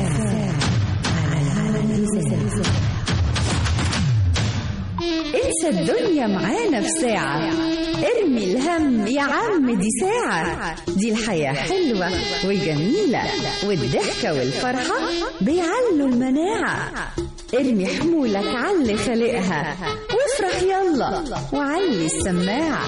انسى الدنيا معانا في ساعة ارمي الهم يا عم دي ساعة دي الحياة حلوة وجميلة والضحكة والفرحة بيعلوا المناعة ارمي حمولك علي خلقها وافرح يلا وعلي السماعة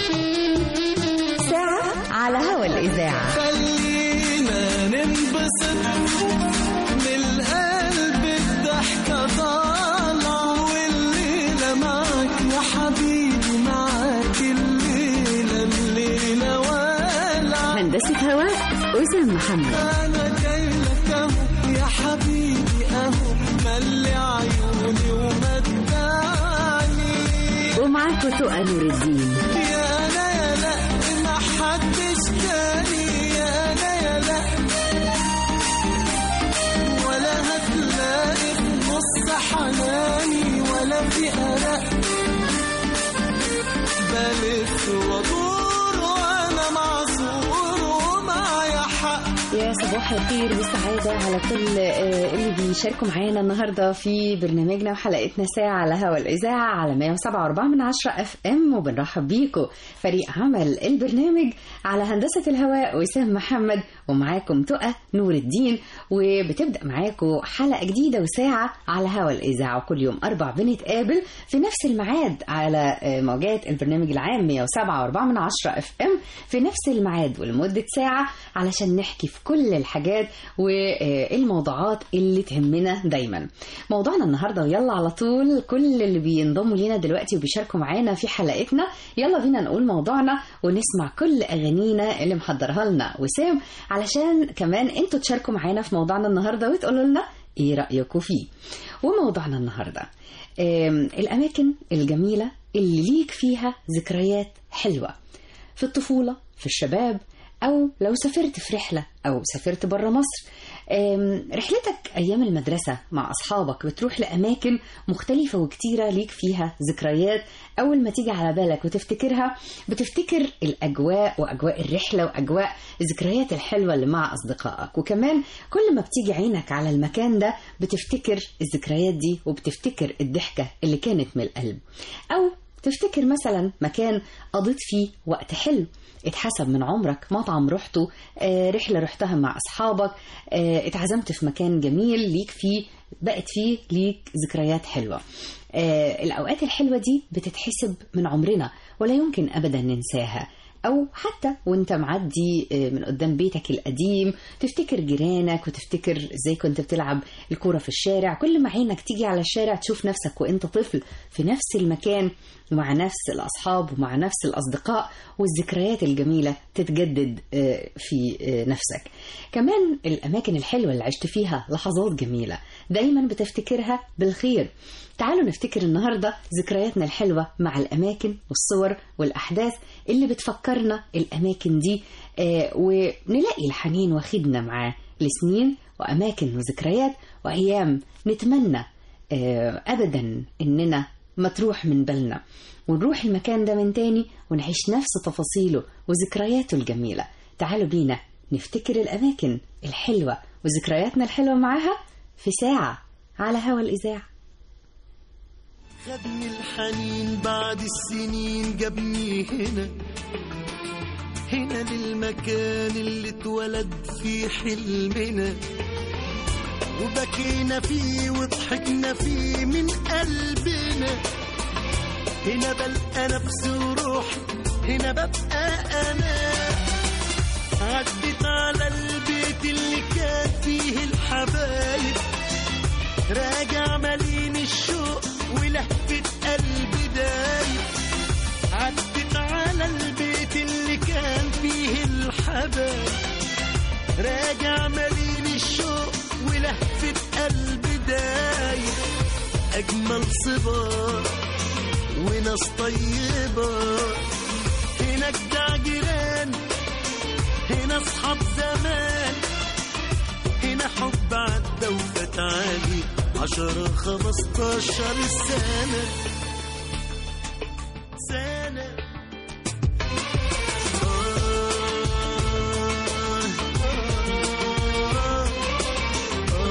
ساعة على هوا الإذاعة خلينا ننبسط من القلب الضحكة طالعة والليلة معك يا حبيبي معك الليلة الليلة والعة هندسة هواء أسام محمد أنا جاي لك أهو يا حبيبي أهو ملي عيوني ومتعني ومعاكم تقى نور الدين يا أنا يا لا ما حدش تاني يا أنا يا لا ولا هتلاقي في نص حناني ولا في قلق بلف وادور وانا معذور ومعايا حق يا صباح الخير والسعادة على كل آه، اللي بيشاركوا معانا النهاردة في برنامجنا وحلقتنا ساعة على هوا الإذاعة على 107.4 من 10 اف ام وبنرحب بيكم فريق عمل البرنامج على هندسة الهواء وسام محمد ومعاكم تقى نور الدين وبتبدأ معاكم حلقة جديدة وساعة على هوا الإذاعة وكل يوم أربع بنتقابل في نفس الميعاد على آه، موجات البرنامج العام 107.4 من 10 اف ام في نفس الميعاد ولمدة ساعة علشان نحكي في كل الحاجات والموضوعات اللي تهمنا دايما موضوعنا النهاردة ويلا على طول كل اللي بينضموا لينا دلوقتي وبيشاركوا معانا في حلقتنا يلا بينا نقول موضوعنا ونسمع كل أغانينا اللي محضرها لنا وسام علشان كمان انتوا تشاركوا معانا في موضوعنا النهاردة وتقولوا لنا ايه رأيكم فيه وموضوعنا النهاردة آم، الأماكن الجميلة اللي ليك فيها ذكريات حلوة في الطفولة في الشباب أو لو سافرت في رحلة أو سافرت برا مصر أم، رحلتك أيام المدرسة مع أصحابك بتروح لأماكن مختلفة وكتيرة ليك فيها ذكريات أول ما تيجي على بالك وتفتكرها بتفتكر الأجواء وأجواء الرحلة وأجواء الذكريات الحلوة اللي مع أصدقائك وكمان كل ما بتيجي عينك على المكان ده بتفتكر الذكريات دي وبتفتكر الضحكة اللي كانت من القلب أو تفتكر مثلا مكان قضيت فيه وقت حلو اتحسب من عمرك مطعم رحته آه، رحلة رحتها مع أصحابك آه، اتعزمت في مكان جميل ليك فيه بقت فيه ليك ذكريات حلوة آه، الأوقات الحلوة دي بتتحسب من عمرنا ولا يمكن أبدا ننساها أو حتى وانت معدي آه، من قدام بيتك القديم تفتكر جيرانك وتفتكر ازاي كنت بتلعب الكورة في الشارع كل ما عينك تيجي على الشارع تشوف نفسك وانت طفل في نفس المكان ومع نفس الأصحاب ومع نفس الأصدقاء والذكريات الجميلة تتجدد آه، في آه، نفسك كمان الأماكن الحلوة اللي عشت فيها لحظات جميلة دايما بتفتكرها بالخير تعالوا نفتكر النهاردة ذكرياتنا الحلوة مع الأماكن والصور والأحداث اللي بتفكرنا الأماكن دي آه، ونلاقي الحنين واخدنا معاه لسنين وأماكن وذكريات وأيام نتمنى آه، أبدا إننا ما تروح من بالنا ونروح المكان ده من تاني ونعيش نفس تفاصيله وذكرياته الجميلة تعالوا بينا نفتكر الأماكن الحلوة وذكرياتنا الحلوة معاها في ساعة على هوا الإذاعة خدني الحنين بعد السنين جابني هنا هنا للمكان اللي اتولد فيه حلمنا وبكينا فيه وضحكنا فيه من قلبنا هنا بلقى نفسي وروحي هنا ببقى انا عدت على البيت اللي كان فيه الحبايب راجع مليان الشوق ولهفة قلبي دايب عدت على البيت اللي كان فيه الحبايب راجع مليان الشوق ولهفة قلبي دايب أجمل صبار وناس طيبة هنا جدع جيران هنا أصحاب زمان هنا حب عدى وفات علي عشرة خمستاشر سنة سنة آه، آه،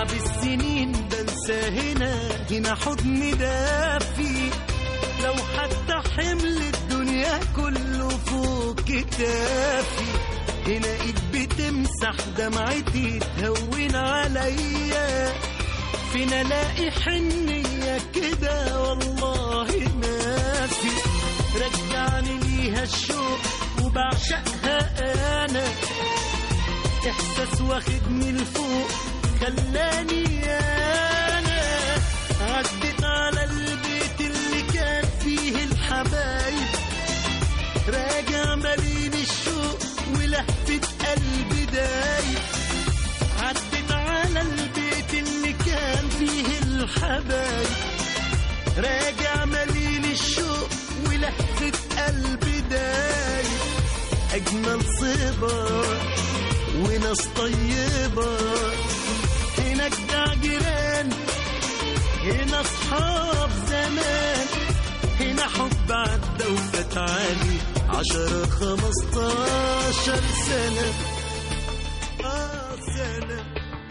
تعب السنين بنسى هنا هنا حضن دافي لو حتى حمل الدنيا كله فوق كتافي هنا ايد بتمسح دمعتي تهون عليا فين الاقي حنية كده والله ما في رجعني ليها الشوق وبعشقها انا احساس واخدني لفوق خلاني انا عدت على البيت اللي كان فيه الحبايب راجع مليان الشوق ولهفة قلبي دايب عدت على البيت اللي كان فيه الحبايب راجع مليان الشوق ولهفة قلبي دايب أجمل صبا وناس طيبة هناك ده جيران هنا أصحاب زمان هنا حب عدى وفات علي عشرة خمستاشر سنة آه سنة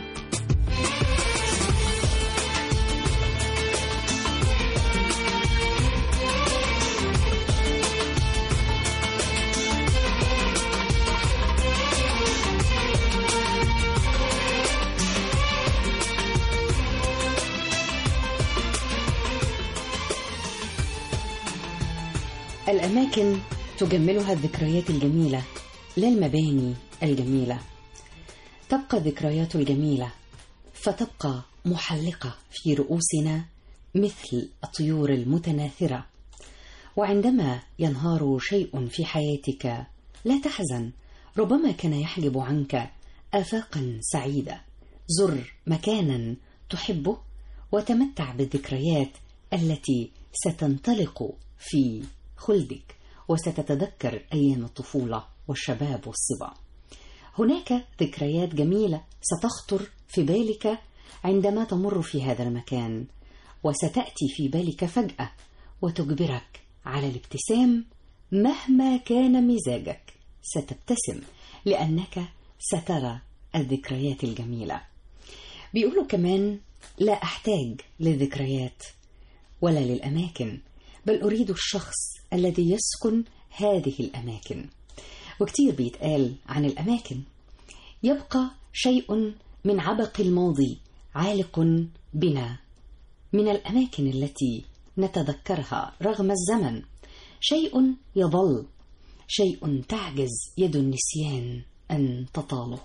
الأماكن تجملها الذكريات الجميلة لا المباني الجميلة تبقى الذكريات الجميلة فتبقى محلقة في رؤوسنا مثل الطيور المتناثرة وعندما ينهار شيء في حياتك لا تحزن ربما كان يحجب عنك آفاقا سعيدة زر مكانا تحبه وتمتع بالذكريات التي ستنطلق في خلدك وستتذكر أيام الطفولة والشباب والصبا هناك ذكريات جميلة ستخطر في بالك عندما تمر في هذا المكان وستأتي في بالك فجأة وتجبرك على الابتسام مهما كان مزاجك ستبتسم لأنك سترى الذكريات الجميلة بيقولوا كمان لا أحتاج للذكريات ولا للأماكن بل أريد الشخص الذي يسكن هذه الأماكن وكتير بيتقال عن الأماكن يبقى شيء من عبق الماضي عالق بنا من الأماكن التي نتذكرها رغم الزمن شيء يظل شيء تعجز يد النسيان أن تطاله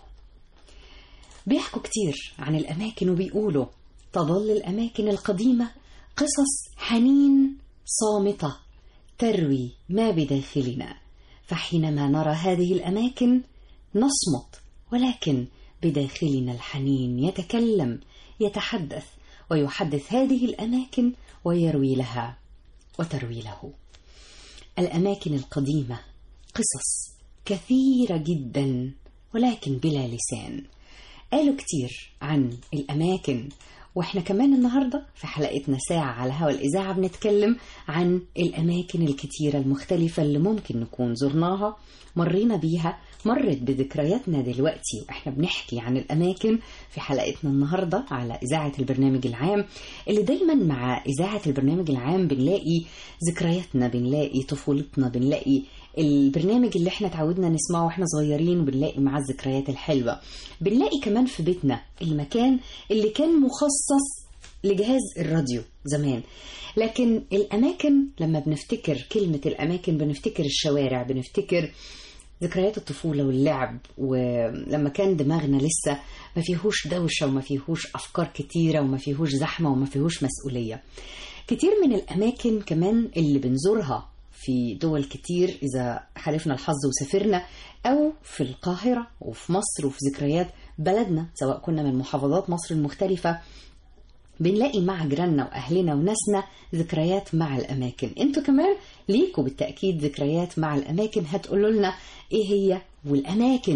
بيحكوا كتير عن الأماكن وبيقولوا تظل الأماكن القديمة قصص حنين صامتة تروي ما بداخلنا فحينما نرى هذه الأماكن نصمت ولكن بداخلنا الحنين يتكلم يتحدث ويحدث هذه الأماكن ويروي لها وتروي له الأماكن القديمة قصص كثيرة جدا ولكن بلا لسان قالوا كتير عن الأماكن واحنا كمان النهارده في حلقتنا ساعة على هوا الإذاعة بنتكلم عن الأماكن الكتيرة المختلفة اللي ممكن نكون زرناها مرينا بيها مرت بذكرياتنا دلوقتي واحنا بنحكي عن الأماكن في حلقتنا النهارده على إذاعة البرنامج العام اللي دايما مع إذاعة البرنامج العام بنلاقي ذكرياتنا بنلاقي طفولتنا بنلاقي البرنامج اللي احنا تعودنا نسمعه واحنا صغيرين بنلاقي معاه الذكريات الحلوة بنلاقي كمان في بيتنا المكان اللي كان مخصص لجهاز الراديو زمان لكن الأماكن لما بنفتكر كلمة الأماكن بنفتكر الشوارع بنفتكر ذكريات الطفولة واللعب ولما كان دماغنا لسه ما فيهوش دوشة وما فيهوش أفكار كتيرة وما فيهوش زحمة وما فيهوش مسؤولية كتير من الأماكن كمان اللي بنزورها في دول كتير إذا حالفنا الحظ وسافرنا أو في القاهرة وفي مصر وفي ذكريات بلدنا سواء كنا من محافظات مصر المختلفة بنلاقي مع جيراننا واهلنا وناسنا ذكريات مع الاماكن انتوا كمان ليكوا بالتاكيد ذكريات مع الاماكن هتقولوا لنا ايه هي والاماكن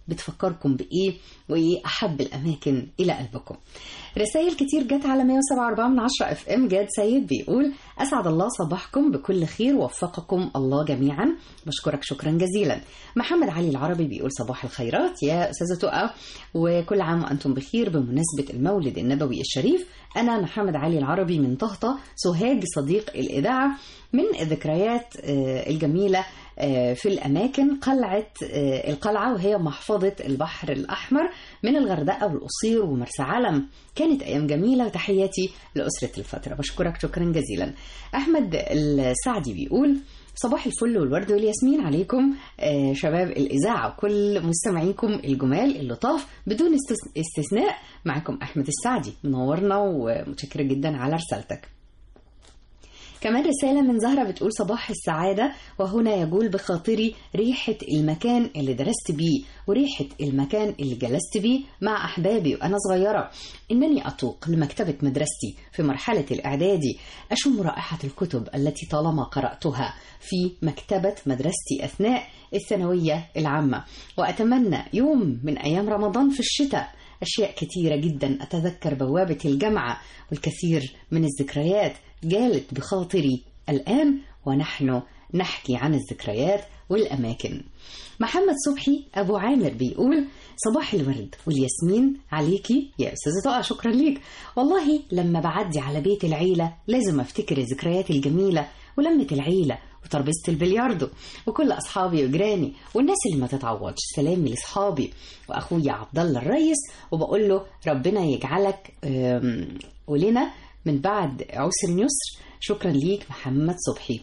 بتفكركم بإيه وإيه أحب الأماكن إلى قلبكم رسائل كتير جت على 107.4 من 10 اف ام جاد سيد بيقول اسعد الله صباحكم بكل خير ووفقكم الله جميعا بشكرك شكرا جزيلا محمد علي العربي بيقول صباح الخيرات يا استاذه تقى وكل عام وانتم بخير بمناسبه المولد النبوي الشريف انا محمد علي العربي من طهطة سوهاج صديق الاذاعه من الذكريات آه، الجميله آه، في الأماكن قلعة آه، القلعة وهي محفظة البحر الأحمر من الغردقة والقصير ومرسى علم كانت أيام جميلة وتحياتي لأسرة الفترة بشكرك شكرا جزيلا أحمد السعدي بيقول صباح الفل والورد والياسمين عليكم آه، شباب الإذاعة وكل مستمعيكم الجمال اللطاف بدون استث- استثناء معكم أحمد السعدي منورنا ومتشكرة جدا على رسالتك كمان رسالة من زهرة بتقول صباح السعادة وهنا يجول بخاطري ريحة المكان اللي درست بيه وريحة المكان اللي جلست بيه مع أحبابي وأنا صغيرة إنني أتوق لمكتبة مدرستي في مرحلة الإعدادي أشم رائحة الكتب التي طالما قرأتها في مكتبة مدرستي أثناء الثانوية العامة وأتمنى يوم من أيام رمضان في الشتاء أشياء كثيرة جدا أتذكر بوابة الجامعة والكثير من الذكريات جالت بخاطري الآن ونحن نحكي عن الذكريات والأماكن محمد صبحي أبو عامر بيقول صباح الورد والياسمين عليكي يا أستاذة طه شكرا ليك والله لما بعدي على بيت العيلة لازم أفتكر الذكريات الجميلة ولمة العيلة وترابيزة البلياردو وكل أصحابي وجيراني والناس اللي ما تتعوضش سلامي لأصحابي وأخويا عبد الله الريس وبقول له ربنا يجعلك أم، ولنا من بعد عسر يسر شكرا ليك محمد صبحي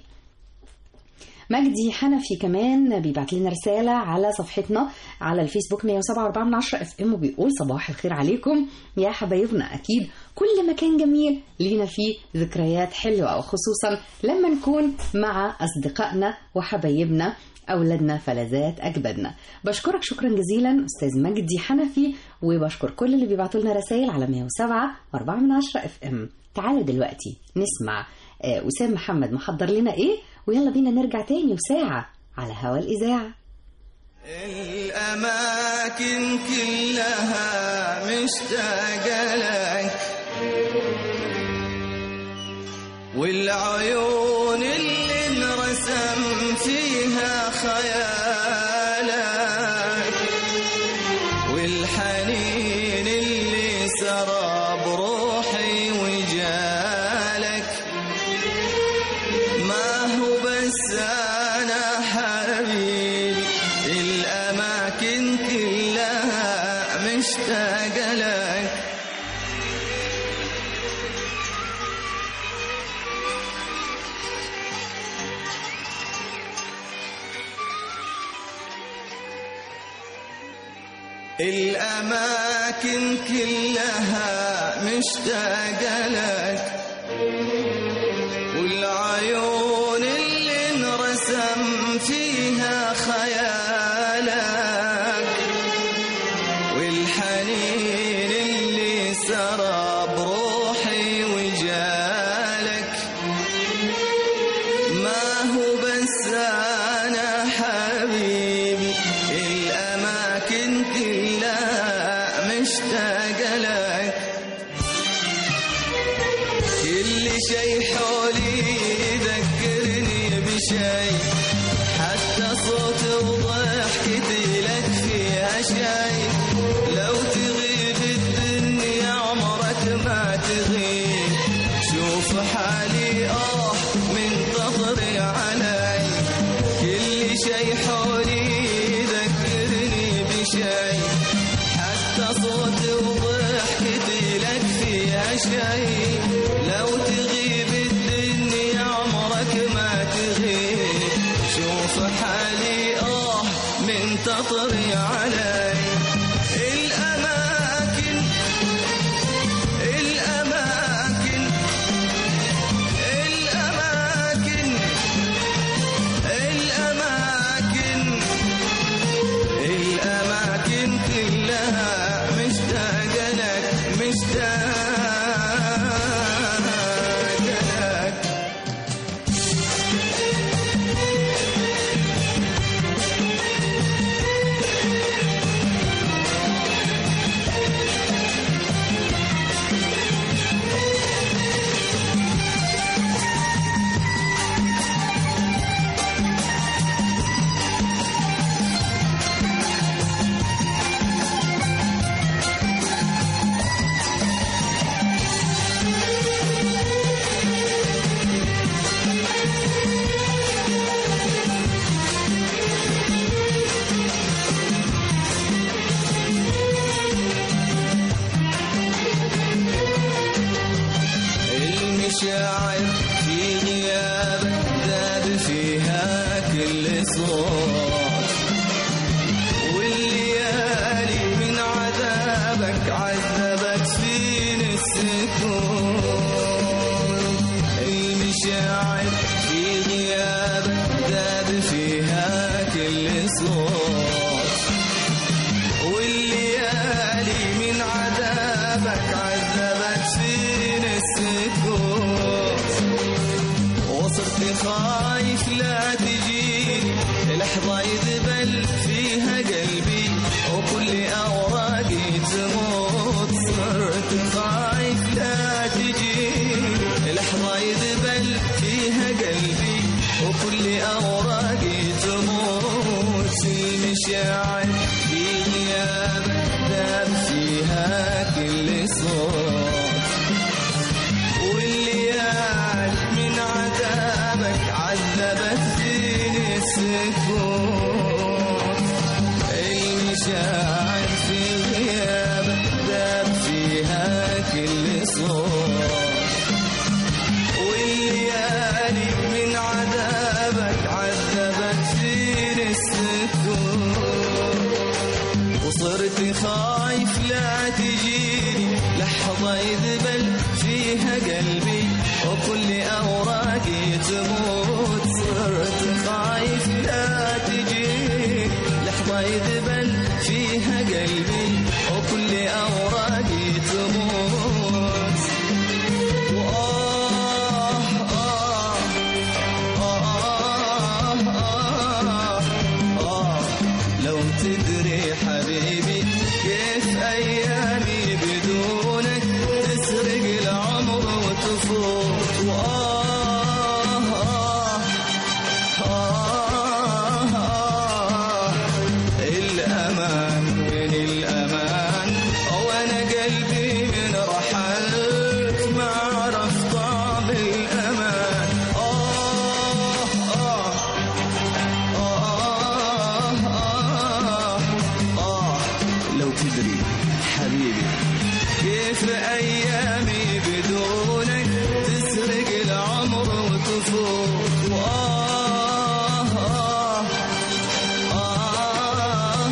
مجدي حنفي كمان بيبعت لنا رسالة على صفحتنا على الفيسبوك 107.4 من 10 اف ام وبيقول صباح الخير عليكم يا حبايبنا اكيد كل مكان جميل لينا فيه ذكريات حلوة وخصوصا لما نكون مع اصدقائنا وحبايبنا أولادنا فلذات أجدادنا بشكرك شكرا جزيلا أستاذ مجدي حنفي وبشكر كل اللي بيبعتوا لنا رسائل على 107 و4 من 10 اف ام تعالوا دلوقتي نسمع آه، وسام محمد محضر لنا ايه ويلا بينا نرجع تاني وساعة على هوا الإذاعة الأماكن كلها مشتاقة لك والعيون اللي انرسم فيها خيالك والحنين اللي سرى بروحي وجالك ما هو بس انا حبيبي الاماكن كلها مشتاقه لك الاماكن كلها مشتاقه لك والعيون اللي انرسم فيها خيالك والحنين اللي سرى بروحي وجالك ما هو بس انا حبيبي الاماكن كلها مشتاقه لك كل شيء حولي يذكرني بشيء حتى صوت وضحكتي لك فيها شيء لو تغيب الدنيا عمرك ما تغيب شوف حالي اه من تطري علي كل شيء حولي يذكرني بشيء حتى صوت وضحكتي لك فيها شيء لو تغيب الدنيا عمرك ما تغيب شوف حالي اه من تطري علي الأماكن الأماكن الأماكن الأماكن الأماكن كلها مشتاقة لك مشتاقة لك داب فيها كل صوت والليالي من عذابك عذبت فيني السكون المشاعر في غيابك داب فيها كل صوت والليالي من عذابك عذبت فيني السكوت وصرت خايف لا تجيني لحظة يذبل فيها قلبي وكل أوراقي تموت صرت خايف لا تجيني لحظة يذبل فيها قلبي وكل أوراقي تموت المشاعر في غيابك داب فيها كل صوت والليال من عذابك عذبت فيني السكون المشاعر في غيابك داب فيها كل صوت والليالي من عذابك عذبت فيني السكون وصرت خايف لا تجيني لحظة يذبل فيها قلبي وكل أوراقي تموت صرت خايف لا تجيني لحظة يذبل فيها قلبي وكل أوراقي تموت وآه آه آه آه آه لو تدري حبيبي كيف أيامي بدونك تسرق العمر وتفوت وآه آه آه آه الأمان من الأمان وأنا قلبي من رحلت ما عرف طعم الأمان آه آه آه آه آه لو تدري حبيبي كيف أيامي بدونك تسرق العمر وتفوت وآه آه آه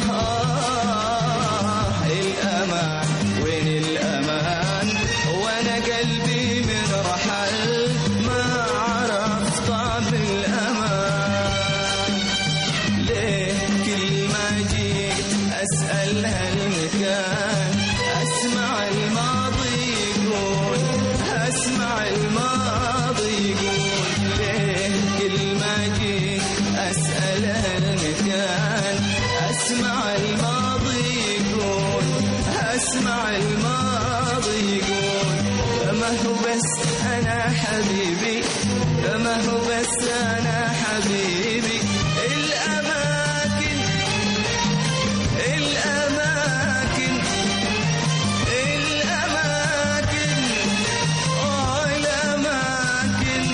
آه الأمان وين الأمان وأنا قلبي من رحل ما عرف طعم الأمان ليه كل ما جيت أسأل هالمكان أسمع الماضي يقول أسمع الماضي يقول ليه كل ما جيت أسأل هالمكان أسمع الماضي يقول أسمع الماضي يقول ما هو بس أنا حبيبي ما هو بس أنا حبيبي الأماكن الأماكن الأماكن آه الأماكن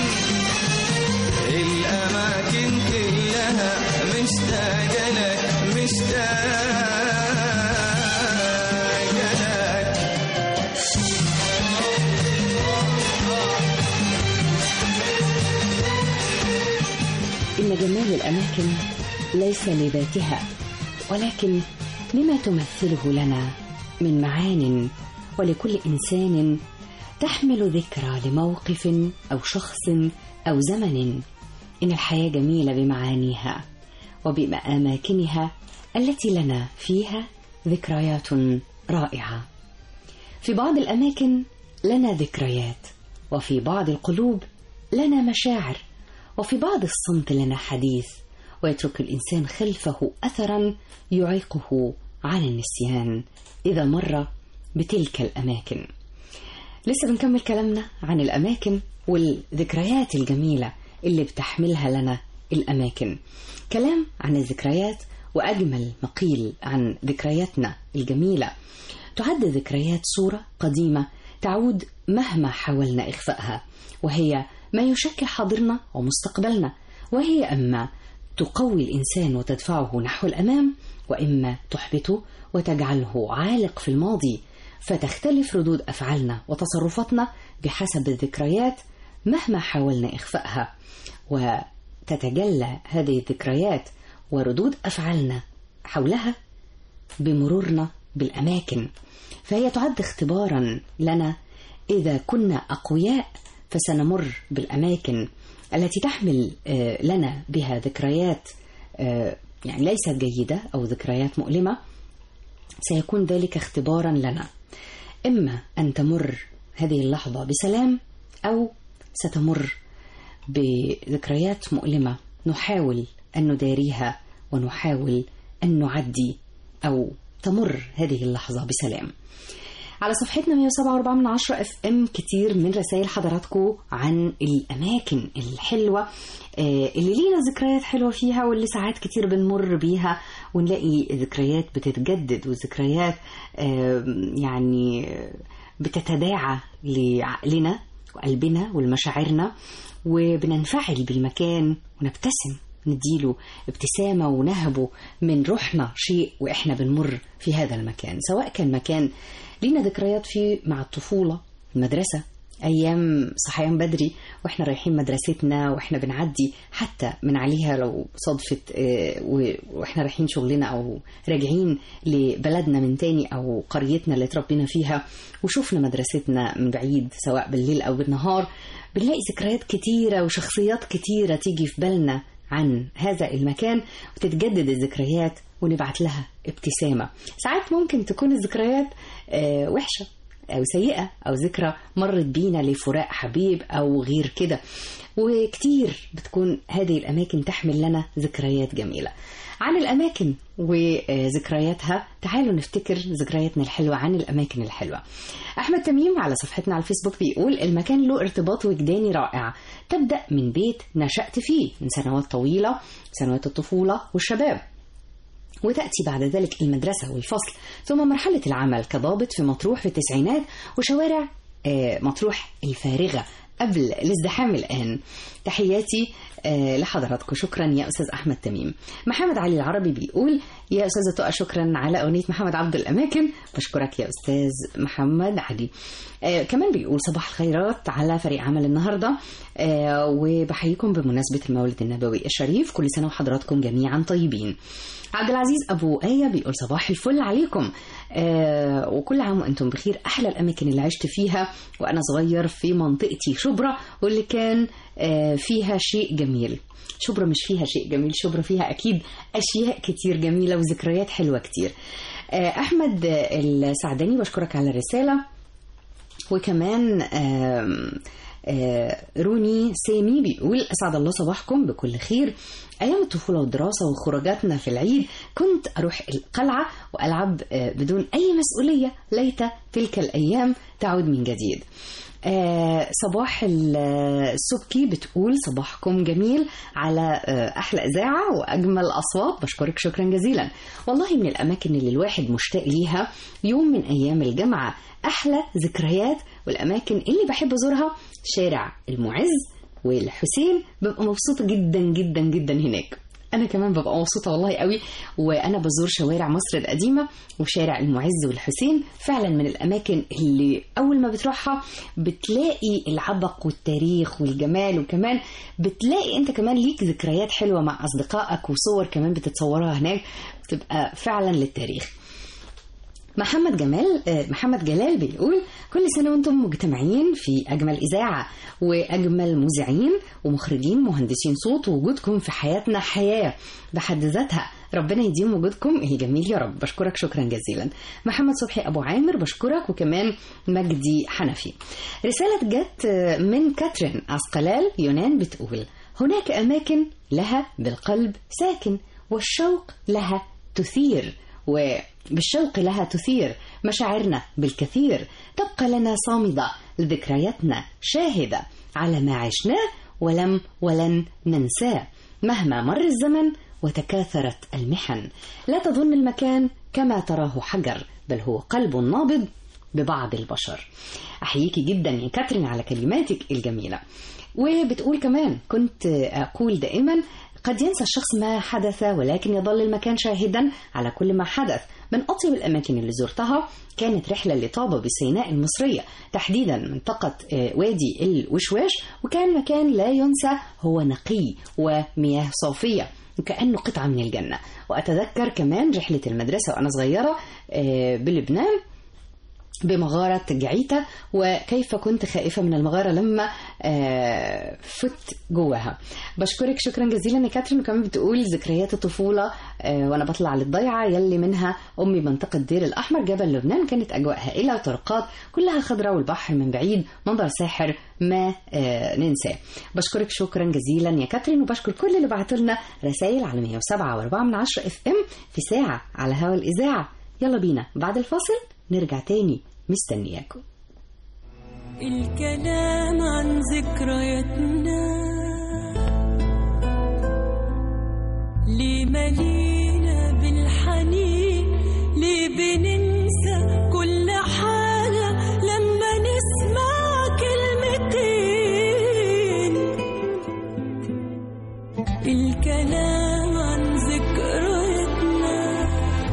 الأماكن كلها مشتاقة لك مشتاقة لك إن جمال الأماكن ليس لذاتها ولكن لما تمثله لنا من معان ولكل إنسان تحمل ذكرى لموقف أو شخص أو زمن إن الحياة جميلة بمعانيها وبأماكنها التي لنا فيها ذكريات رائعة في بعض الأماكن لنا ذكريات وفي بعض القلوب لنا مشاعر وفي بعض الصمت لنا حديث ويترك الإنسان خلفه أثرا يعيقه عن النسيان إذا مر بتلك الأماكن لسه بنكمل كلامنا عن الأماكن والذكريات الجميلة اللي بتحملها لنا الأماكن كلام عن الذكريات وأجمل ما قيل عن ذكرياتنا الجميلة تعد الذكريات صورة قديمة تعود مهما حاولنا إخفائها وهي ما يشكل حاضرنا ومستقبلنا وهي أما تقوي الإنسان وتدفعه نحو الأمام وإما تحبطه وتجعله عالق في الماضي فتختلف ردود أفعالنا وتصرفاتنا بحسب الذكريات مهما حاولنا إخفائها تتجلى هذه الذكريات وردود أفعالنا حولها بمرورنا بالأماكن فهي تعد اختبارا لنا إذا كنا أقوياء فسنمر بالأماكن التي تحمل آه، لنا بها ذكريات آه، يعني ليست جيدة أو ذكريات مؤلمة سيكون ذلك اختبارا لنا إما أن تمر هذه اللحظة بسلام أو ستمر بذكريات مؤلمة نحاول أن نداريها ونحاول أن نعدي أو تمر هذه اللحظة بسلام على صفحتنا 107.4 من 10 اف ام كتير من رسائل حضراتكم عن الاماكن الحلوه آه، اللي لينا ذكريات حلوه فيها واللي ساعات كتير بنمر بيها ونلاقي ذكريات بتتجدد وذكريات آه، يعني بتتداعى لعقلنا وقلبنا ولمشاعرنا وبننفعل بالمكان ونبتسم نديله ابتسامة ونهبه من روحنا شيء وإحنا بنمر في هذا المكان سواء كان مكان لينا ذكريات فيه مع الطفولة المدرسة أيام صحيان بدري وإحنا رايحين مدرستنا وإحنا بنعدي حتى من عليها لو صدفة آه، و- وإحنا رايحين شغلنا أو راجعين لبلدنا من تاني أو قريتنا اللي اتربينا فيها وشوفنا مدرستنا من بعيد سواء بالليل أو بالنهار بنلاقي ذكريات كتيرة وشخصيات كتيرة تيجي في بالنا عن هذا المكان وتتجدد الذكريات ونبعت لها ابتسامة ساعات ممكن تكون الذكريات آه، وحشة أو سيئة أو ذكرى مرت بينا لفراق حبيب أو غير كده وكتير بتكون هذه الأماكن تحمل لنا ذكريات جميلة عن الأماكن وذكرياتها تعالوا نفتكر ذكرياتنا الحلوة عن الأماكن الحلوة أحمد تميم على صفحتنا على الفيسبوك بيقول المكان له ارتباط وجداني رائع تبدأ من بيت نشأت فيه من سنوات طويلة سنوات الطفولة والشباب وتأتي بعد ذلك المدرسة والفصل ثم مرحلة العمل كضابط في مطروح في التسعينات وشوارع آه، مطروح الفارغة قبل الازدحام الآن تحياتي آه، لحضراتكم شكرا يا أستاذ أحمد تميم محمد علي العربي بيقول يا أستاذة تقى شكرا على أغنية محمد عبد الأماكن بشكرك يا أستاذ محمد علي آه كمان بيقول صباح الخيرات على فريق عمل النهاردة آه وبحييكم بمناسبة المولد النبوي الشريف كل سنة وحضراتكم جميعا طيبين عبد العزيز أبو آية بيقول صباح الفل عليكم آه وكل عام وأنتم بخير أحلى الأماكن اللي عشت فيها وأنا صغير في منطقتي شبرا واللي كان آه فيها شيء جميل شبرا مش فيها شيء جميل شبرا فيها أكيد أشياء كتير جميلة وذكريات حلوة كتير آه أحمد السعداني بشكرك على الرسالة وكمان آم آه روني سامي بيقول أسعد الله صباحكم بكل خير أيام الطفولة والدراسة وخروجاتنا في العيد كنت أروح القلعة وألعب آه بدون أي مسؤولية ليت تلك الأيام تعود من جديد آه صباح السبكي بتقول صباحكم جميل على آه أحلى إذاعة وأجمل أصوات بشكرك شكرا جزيلا والله من الأماكن اللي الواحد مشتاق ليها يوم من أيام الجامعة أحلى ذكريات والأماكن اللي بحب أزورها شارع المعز والحسين ببقى مبسوطة جدا جدا جدا هناك أنا كمان ببقى مبسوطة والله قوي وأنا بزور شوارع مصر القديمة وشارع المعز والحسين فعلا من الأماكن اللي أول ما بتروحها بتلاقي العبق والتاريخ والجمال وكمان بتلاقي أنت كمان ليك ذكريات حلوة مع أصدقائك وصور كمان بتتصورها هناك بتبقى فعلا للتاريخ محمد جمال محمد جلال بيقول كل سنة وانتم مجتمعين في أجمل إذاعة وأجمل مذيعين ومخرجين مهندسين صوت ووجودكم في حياتنا حياة بحد ذاتها ربنا يديم وجودكم الجميل يا رب بشكرك شكرا جزيلا محمد صبحي أبو عامر بشكرك وكمان مجدي حنفي رسالة جت من كاترين عسقلال يونان بتقول هناك أماكن لها بالقلب ساكن والشوق لها تثير وبالشوق لها تثير مشاعرنا بالكثير تبقى لنا صامدة لذكرياتنا شاهدة على ما عشناه ولم ولن ننساه مهما مر الزمن وتكاثرت المحن لا تظن المكان كما تراه حجر بل هو قلب نابض ببعض البشر أحييكي جدا يا كاترين على كلماتك الجميلة وبتقول كمان كنت أقول دائما قد ينسى الشخص ما حدث ولكن يظل المكان شاهدا على كل ما حدث من أطيب الأماكن اللي زرتها كانت رحلة لطابة بسيناء المصرية تحديدا منطقة آه، وادي الوشواش وكان مكان لا ينسى هو نقي ومياه صافية وكأنه قطعة من الجنة وأتذكر كمان رحلة المدرسة وأنا صغيرة آه، بلبنان بمغارة جعيتا وكيف كنت خائفة من المغارة لما آه، فت جواها بشكرك شكرا جزيلا يا كاترين وكمان بتقول ذكريات الطفولة آه، وأنا بطلع للضيعة يلي منها أمي منطقة دير الأحمر جبل لبنان كانت أجواء هائلة وطرقات كلها خضراء والبحر من بعيد منظر ساحر ما آه، ننساه بشكرك شكرا جزيلا يا كاترين وبشكر كل اللي بعتوا لنا رسائل على 107 و4 من 10 اف ام في ساعة على هوا الإذاعة يلا بينا بعد الفاصل نرجع تاني مستنياكم الكلام عن ذكرياتنا ليه ملينا بالحنين ليه بننسى كل حاجة لما نسمع كلمتين الكلام عن ذكرياتنا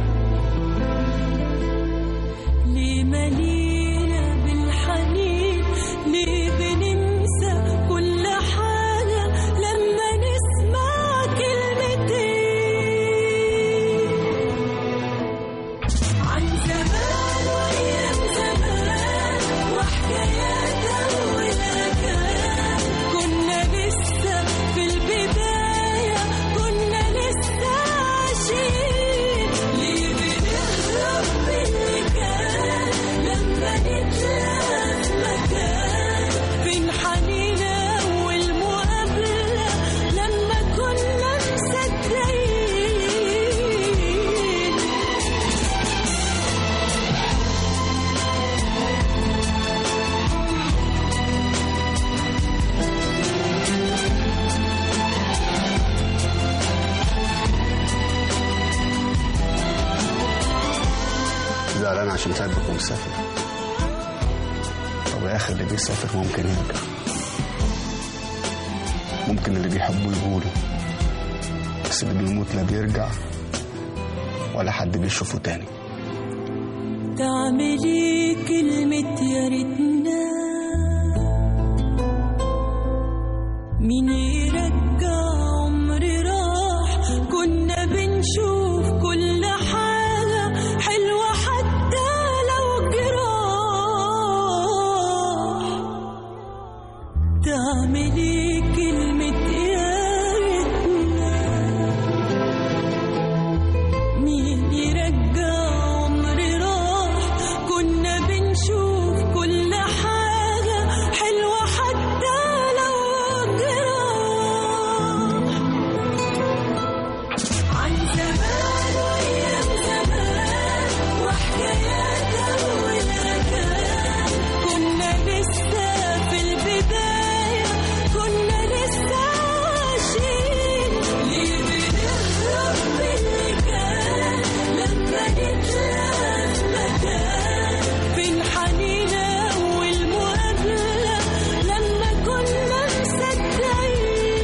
ليه ملينا بالحنين ليه بننسى كل حاجة لما نسمع كلمتين عن زمان وأيام زمان وحكايات والأكان كنا لسه في البداية كنا لسه عايشين ليه بنهرب من اللي كان لما نتلاقى في مكان فين حنينا والمقابلة لما كنا مصدقين زعلان عشان سايبك ومسافر طب يا اخي اللي بيسافر ممكن يرجع ممكن اللي بيحبه يقوله بس اللي بيموت لا بيرجع ولا حد بيشوفه تاني تعملي كلمة يا ريتنا مين يرجع عمري راح كنا بنشوف كل حاجة حلوة حتى لو جراح تعملي كلمة يا ريتنا مين يرجع عمري راح كنا بنشوف كل حاجة حلوة حتى لو جراح عن زمان وأيام زمان وحكايات والأكان كنا لسه في البداية كنا لسه عايشين ليه بنهرب من اللي كان لما نتلاقى في مكان فين حنينا والمقابلة لما كنا مصدقين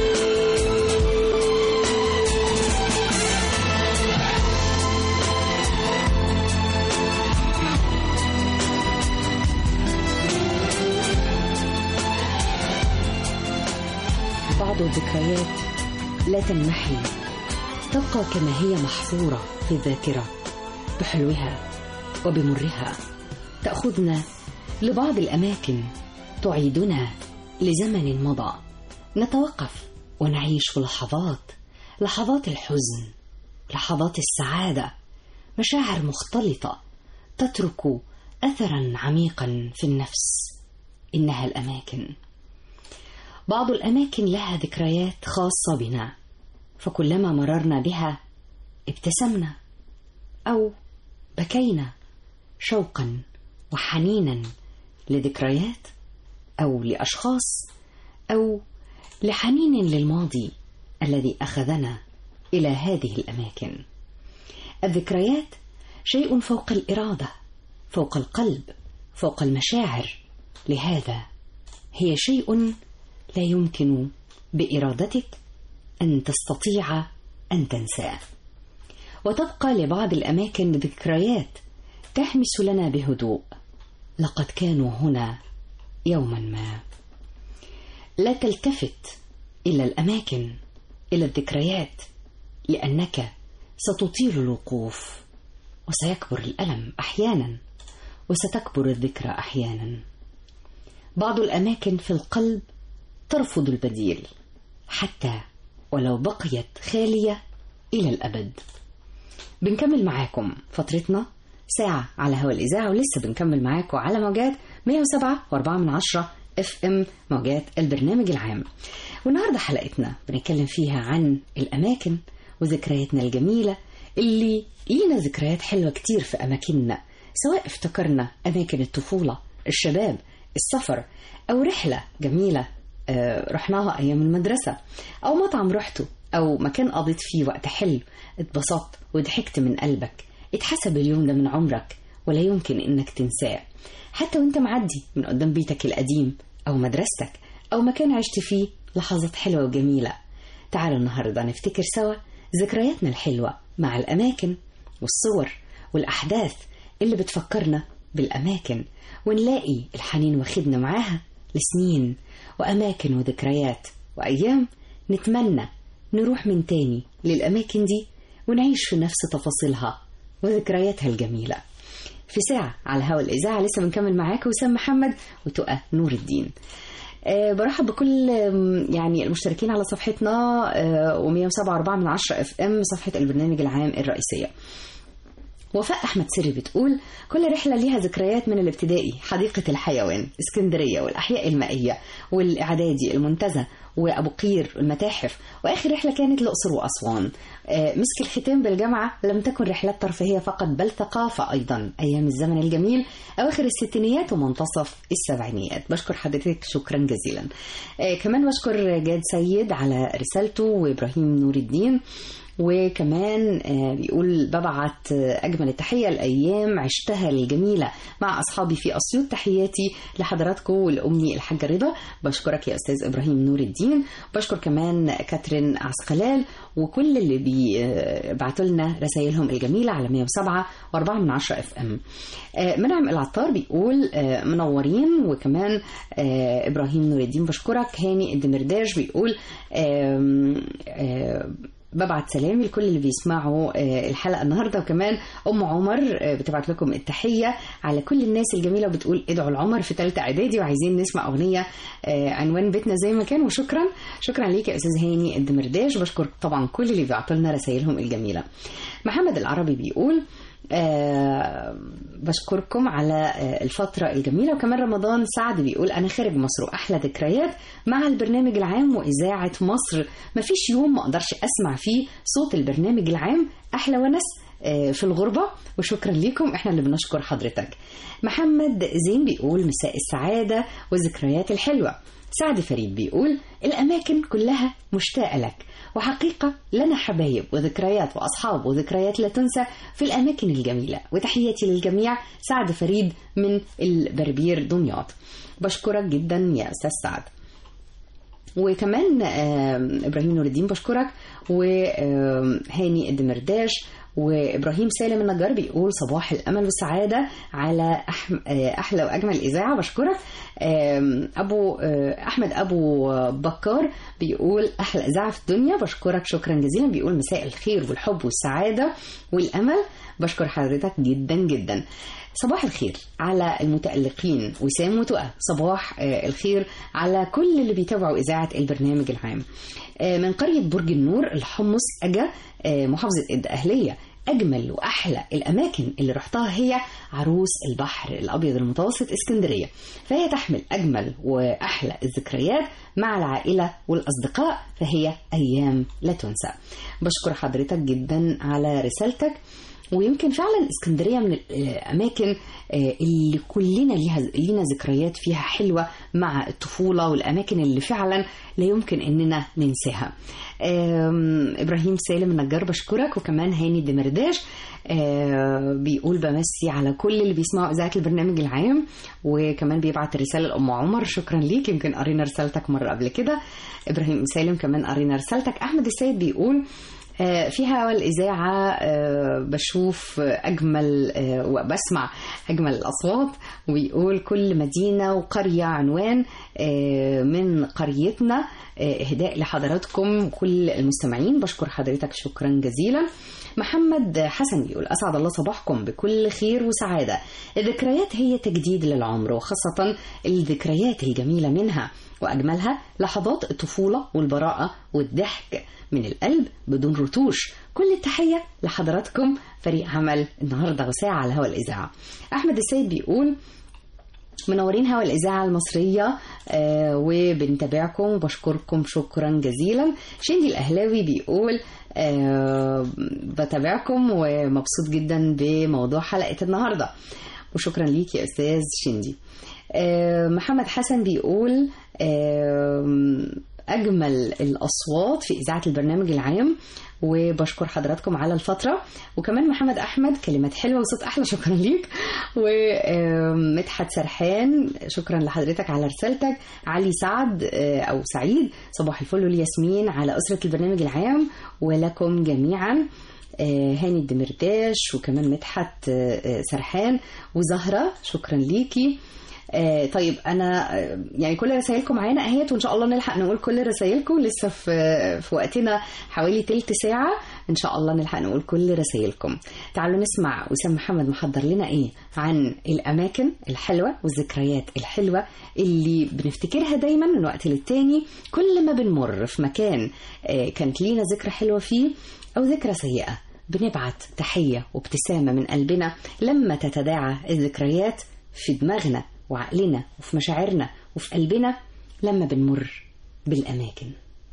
بعض الذكريات لا تنمحي تبقى كما هي محفورة في الذاكرة بحلوها وبمرها تأخذنا لبعض الأماكن تعيدنا لزمن مضى نتوقف ونعيش في لحظات لحظات الحزن لحظات السعادة مشاعر مختلطة تترك أثرا عميقا في النفس إنها الأماكن بعض الأماكن لها ذكريات خاصة بنا فكلما مررنا بها ابتسمنا أو بكينا شوقا وحنينا لذكريات أو لأشخاص أو لحنين للماضي الذي أخذنا إلى هذه الأماكن الذكريات شيء فوق الإرادة فوق القلب فوق المشاعر لهذا هي شيء لا يمكن بإرادتك أن تستطيع أن تنساه وتبقى لبعض الأماكن ذكريات تحمس لنا بهدوء لقد كانوا هنا يوما ما لا تلتفت إلى الأماكن إلى الذكريات لأنك ستطيل الوقوف وسيكبر الألم أحيانا وستكبر الذكرى أحيانا بعض الأماكن في القلب ترفض البديل حتى ولو بقيت خالية إلى الأبد بنكمل معاكم فترتنا ساعة على هوا الإذاعة ولسه بنكمل معاكم على موجات 107 و4 من عشرة اف ام موجات البرنامج العام والنهاردة حلقتنا بنتكلم فيها عن الأماكن وذكرياتنا الجميلة اللي لينا ذكريات حلوة كتير في أماكننا سواء افتكرنا أماكن الطفولة الشباب السفر أو رحلة جميلة آه، رحناها أيام المدرسة أو مطعم رحته أو مكان قضيت فيه وقت حلو اتبسطت وضحكت من قلبك اتحسب اليوم ده من عمرك ولا يمكن إنك تنساه حتى وانت معدي من قدام بيتك القديم أو مدرستك أو مكان عشت فيه لحظات حلوة وجميلة تعالوا النهاردة نفتكر سوا ذكرياتنا الحلوة مع الأماكن والصور والأحداث اللي بتفكرنا بالأماكن ونلاقي الحنين واخدنا معاها لسنين وأماكن وذكريات وأيام نتمنى نروح من تاني للأماكن دي ونعيش في نفس تفاصيلها وذكرياتها الجميلة في ساعة على هوا الإذاعة لسه بنكمل معاكم وسام محمد وتقى نور الدين أه برحب بكل آم، يعني المشتركين على صفحتنا و107.4 من 10 اف ام صفحة البرنامج العام الرئيسية وفاء احمد سري بتقول كل رحله ليها ذكريات من الابتدائي حديقه الحيوان اسكندريه والاحياء المائيه والاعدادي المنتزه وابو قير المتاحف واخر رحله كانت الاقصر واسوان آه، مسك الختام بالجامعه لم تكن رحلات ترفيهيه فقط بل ثقافه ايضا ايام الزمن الجميل اواخر الستينيات ومنتصف السبعينيات بشكر حضرتك شكرا جزيلا آه، كمان بشكر جاد سيد على رسالته وابراهيم نور الدين وكمان آه، بيقول ببعت آه، أجمل التحية الأيام عشتها الجميلة مع أصحابي في أسيوط تحياتي لحضراتكم ولأمي الحاجة رضا بشكرك يا أستاذ إبراهيم نور الدين بشكر كمان كاترين عسقلال وكل اللي بيبعتوا لنا رسائلهم الجميلة على 107 و4 من 10 اف ام منعم العطار بيقول آه، منورين وكمان آه، إبراهيم نور الدين بشكرك هاني الدمرداش بيقول آم، آم، ببعت سلامي لكل اللي بيسمعوا آه، الحلقه النهارده وكمان ام عمر آه، بتبعت لكم التحيه على كل الناس الجميله وبتقول ادعوا لعمر في ثالثه اعدادي وعايزين نسمع اغنيه آه، عنوان بيتنا زي ما كان وشكرا شكرا ليك يا استاذ هاني الدمرداش بشكر طبعا كل اللي بيعطوا لنا رسائلهم الجميله محمد العربي بيقول آه بشكركم على آه الفترة الجميلة وكمان رمضان سعد بيقول أنا خارج مصر وأحلى ذكريات مع البرنامج العام وإذاعة مصر مفيش يوم ما أقدرش أسمع فيه صوت البرنامج العام أحلى ونس آه، في الغربة وشكرا لكم احنا اللي بنشكر حضرتك محمد زين بيقول مساء السعادة والذكريات الحلوة سعد فريد بيقول الأماكن كلها مشتاقة لك وحقيقة لنا حبايب وذكريات وأصحاب وذكريات لا تنسى في الأماكن الجميلة وتحياتي للجميع سعد فريد من البربير دمياط بشكرك جدا يا أستاذ سعد وكمان آم، ابراهيم نور الدين بشكرك وهاني الدمرداش وابراهيم سالم النجار بيقول صباح الامل والسعاده على أحم... آه، احلى واجمل اذاعه بشكرك آم، ابو آه، احمد ابو بكار بيقول احلى اذاعه في الدنيا بشكرك شكرا جزيلا بيقول مساء الخير والحب والسعاده والامل بشكر حضرتك جدا جدا صباح الخير على المتألقين وسام وتقى صباح آه، الخير على كل اللي بيتابعوا إذاعة البرنامج العام آه، من قرية برج النور الحمص أجا آه، محافظة الدقهلية أجمل وأحلى الأماكن اللي رحتها هي عروس البحر الأبيض المتوسط اسكندرية فهي تحمل أجمل وأحلى الذكريات مع العائلة والأصدقاء فهي أيام لا تنسى بشكر حضرتك جدا على رسالتك ويمكن فعلا اسكندريه من الاماكن آه، اللي كلنا ليها لينا ذكريات فيها حلوه مع الطفوله والاماكن اللي فعلا لا يمكن اننا ننساها. آم، ابراهيم سالم النجار بشكرك وكمان هاني دمرداش آه، بيقول بمسي على كل اللي بيسمعوا اذاعه البرنامج العام وكمان بيبعت رساله لام عمر شكرا ليك يمكن قرينا رسالتك مره قبل كده ابراهيم سالم كمان قرينا رسالتك احمد السيد بيقول آه، في هوا الإذاعة آه، بشوف أجمل آه، وبسمع أجمل الأصوات ويقول كل مدينة وقرية عنوان آه، من قريتنا آه، إهداء لحضراتكم كل المستمعين بشكر حضرتك شكرا جزيلا محمد حسن بيقول أسعد الله صباحكم بكل خير وسعادة الذكريات هي تجديد للعمر وخاصة الذكريات الجميلة منها وأجملها لحظات الطفولة والبراءة والضحك من القلب بدون رتوش كل التحية لحضراتكم فريق عمل النهاردة وساعة على هوا الإذاعة أحمد السيد بيقول منورين هوا الإذاعة المصرية آه وبنتابعكم وبشكركم شكرا جزيلا شندي الأهلاوي بيقول آه بتابعكم ومبسوط جدا بموضوع حلقة النهاردة وشكرا ليك يا أستاذ شندي آه محمد حسن بيقول آه أجمل الأصوات في إذاعة البرنامج العام وبشكر حضراتكم على الفترة وكمان محمد أحمد كلمات حلوة وصوت أحلى شكرا ليك ومدحت سرحان شكرا لحضرتك على رسالتك علي سعد آه، أو سعيد صباح الفل والياسمين على أسرة البرنامج العام ولكم جميعا آه، هاني الدمرداش وكمان مدحت آه، آه، سرحان وزهرة شكرا ليكي آه طيب انا آه، يعني كل رسائلكم معانا اهيت وان شاء الله نلحق نقول كل رسائلكم لسه في في وقتنا حوالي تلت ساعه ان شاء الله نلحق نقول كل رسائلكم تعالوا نسمع وسام محمد محضر لنا ايه عن الاماكن الحلوه والذكريات الحلوه اللي بنفتكرها دايما من وقت للتاني كل ما بنمر في مكان آه، كانت لينا ذكرى حلوه فيه او ذكرى سيئه بنبعت تحيه وابتسامه من قلبنا لما تتداعى الذكريات في دماغنا وعقلنا وفي مشاعرنا وفي قلبنا لما بنمر بالأماكن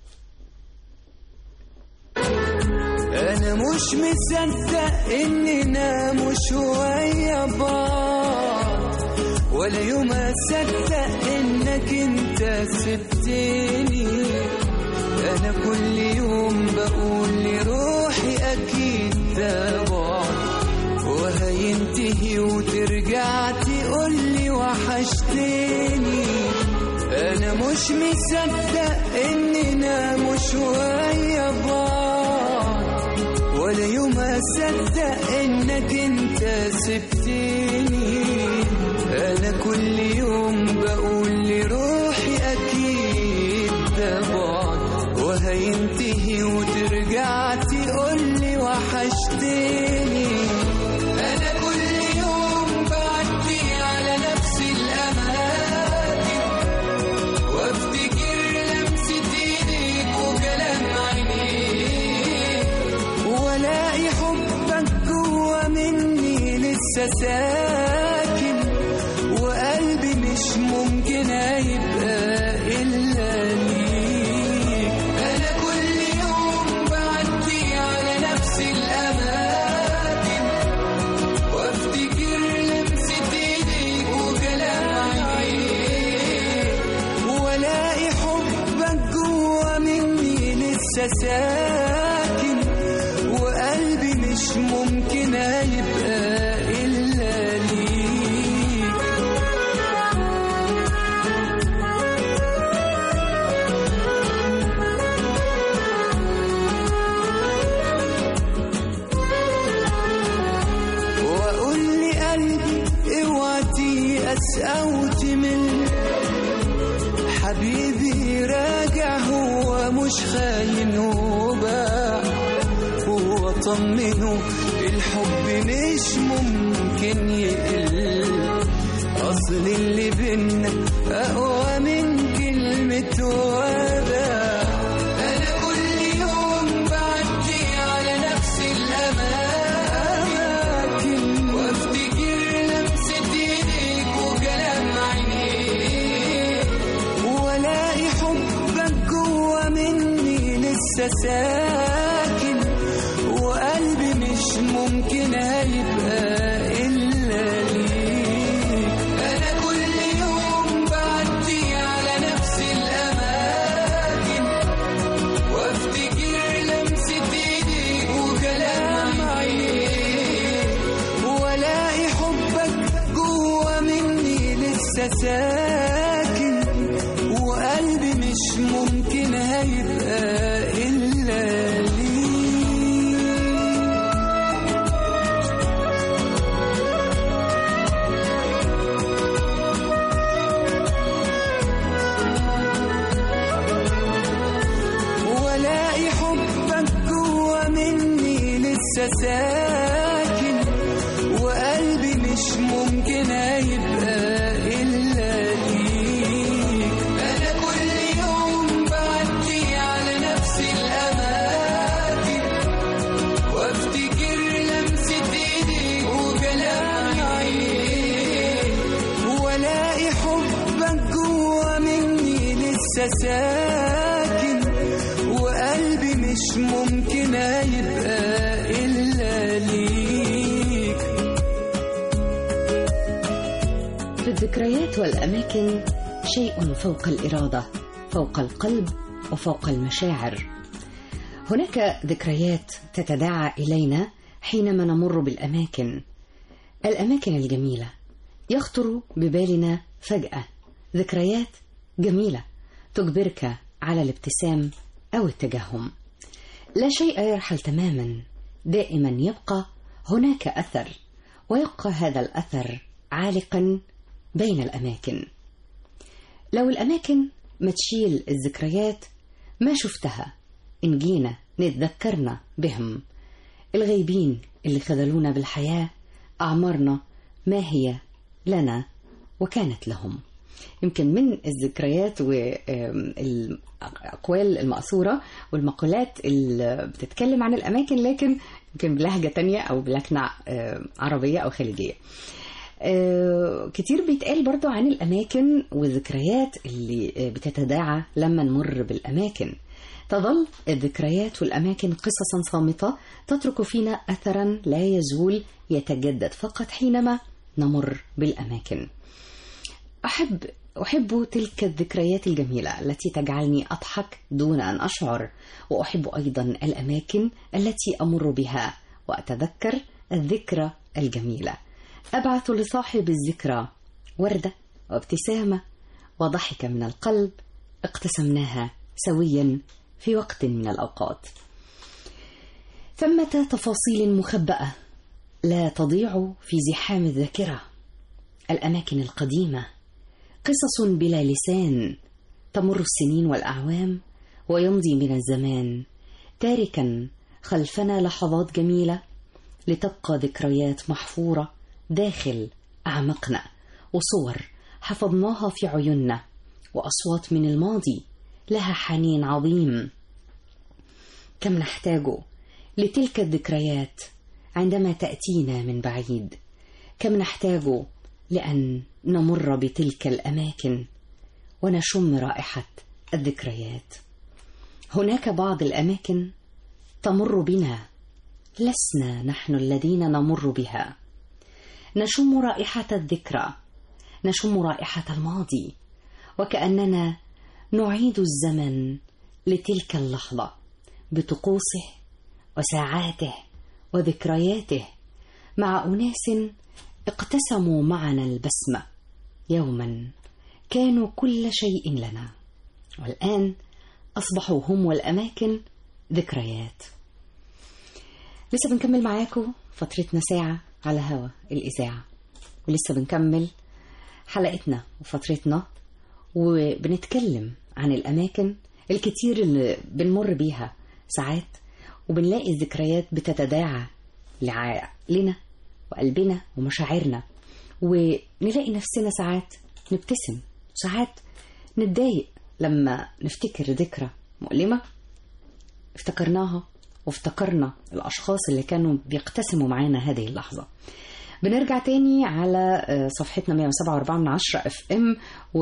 انا مش مصدق اننا مش ويا بعض ولا يوم اصدق انك انت سبتني انا كل يوم بقول لروحي اكيد ده بعد وهينتهي وترجع تقولي وحشتني انا مش مصدق اننا مش ويا بعض ولا يوم اصدق انك انت سبتني انا كل يوم بقول لروحي اكيد ده بعد وهينتهي وترجع تقولي وحشتني انا كل يوم بعدي على نفس الاماكن وافتكر لمسة ايديك وكلام عينيك والاقي حبك جوا مني لسه ساكن وقلبي مش ممكن هيبقى الا ليك انا كل يوم بعدي على نفس الاماكن وافتكر لمسة ايديك وكلام عينيك والاقي حبك جوا مني لسه ساكن وقلبي مش ممكن هيبقى الا ليك واقول لقلبي اوعى تيأس او تمل حبيبي راجع هو مش خاين وباع هو طمنه الحب مش ممكن يقل اصل اللي بينا اقوى من كلمة وداع انا كل يوم بعدي على نفس الاماكن وافتكر لمسة ايديك وكلام عينيك والاقي حبك جوا مني لسه ساكن وقلبي مش ممكن لسه ساكن وقلبي مش ممكن هيبقى إلا ليه والاقي حبك جوا مني لسه ساكن وقلبي مش ممكن هيبقى الا ليك انا كل يوم بعدي على نفس الاماكن وافتكر لمسة ايديك وكلام عينيك والاقي حبك جوا مني لسه ساكن وقلبي مش ممكن هيبقى الا ليك في الذكريات والأماكن شيء فوق الإرادة فوق القلب وفوق المشاعر هناك ذكريات تتداعى إلينا حينما نمر بالأماكن الأماكن الجميلة يخطر ببالنا فجأة ذكريات جميلة تجبرك على الابتسام أو التجهم لا شيء يرحل تماما دائما يبقى هناك أثر ويبقى هذا الأثر عالقا بين الأماكن لو الأماكن ما تشيل الذكريات ما شفتها إن جينا نتذكرنا بهم الغايبين اللي خذلونا بالحياة أعمارنا ما هي لنا وكانت لهم يمكن من الذكريات والأقوال المأثورة والمقولات اللي بتتكلم عن الأماكن لكن يمكن بلهجة تانية أو بلكنة آه، عربية أو خليجية آه، كتير بيتقال برضو عن الأماكن والذكريات اللي آه، بتتداعى لما نمر بالأماكن تظل الذكريات والأماكن قصصا صامتة تترك فينا أثرا لا يزول يتجدد فقط حينما نمر بالأماكن أحب أحب تلك الذكريات الجميلة التي تجعلني أضحك دون أن أشعر وأحب أيضا الأماكن التي أمر بها وأتذكر الذكرى الجميلة أبعث لصاحب الذكرى وردة وابتسامة وضحكة من القلب اقتسمناها سويا في وقت من الأوقات ثمة تفاصيل مخبأة لا تضيع في زحام الذاكرة الأماكن القديمة قصص بلا لسان تمر السنين والأعوام ويمضي من الزمان تاركا خلفنا لحظات جميلة لتبقى ذكريات محفورة داخل أعمقنا وصور حفظناها في عيوننا وأصوات من الماضي لها حنين عظيم كم نحتاج لتلك الذكريات عندما تأتينا من بعيد كم نحتاج لأن نمر بتلك الأماكن ونشم رائحة الذكريات هناك بعض الأماكن تمر بنا لسنا نحن الذين نمر بها نشم رائحة الذكرى نشم رائحة الماضي وكأننا نعيد الزمن لتلك اللحظة بطقوسه وساعاته وذكرياته مع أناس اقتسموا معنا البسمة يوما كانوا كل شيء لنا والآن أصبحوا هم والأماكن ذكريات لسه بنكمل معاكم فترتنا ساعة على هوا الإذاعة ولسه بنكمل حلقتنا وفترتنا وبنتكلم عن الأماكن الكتير اللي بنمر بيها ساعات وبنلاقي الذكريات بتتداعى لعقلنا وقلبنا ومشاعرنا ونلاقي نفسنا ساعات نبتسم ساعات نتضايق لما نفتكر ذكرى مؤلمة افتكرناها وافتكرنا الأشخاص اللي كانوا بيقتسموا معانا هذه اللحظة بنرجع تاني على صفحتنا 107 من 10 اف ام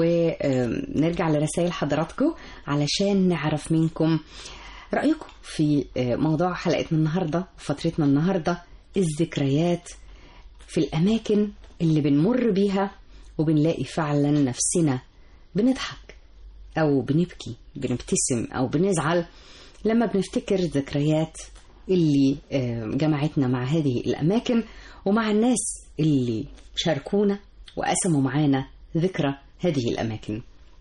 ونرجع لرسائل حضراتكم علشان نعرف منكم رأيكم في موضوع حلقتنا النهاردة وفترتنا النهاردة الذكريات في الأماكن اللي بنمر بيها وبنلاقي فعلا نفسنا بنضحك أو بنبكي بنبتسم أو بنزعل لما بنفتكر ذكريات اللي جمعتنا مع هذه الأماكن ومع الناس اللي شاركونا وقسموا معانا ذكرى هذه الأماكن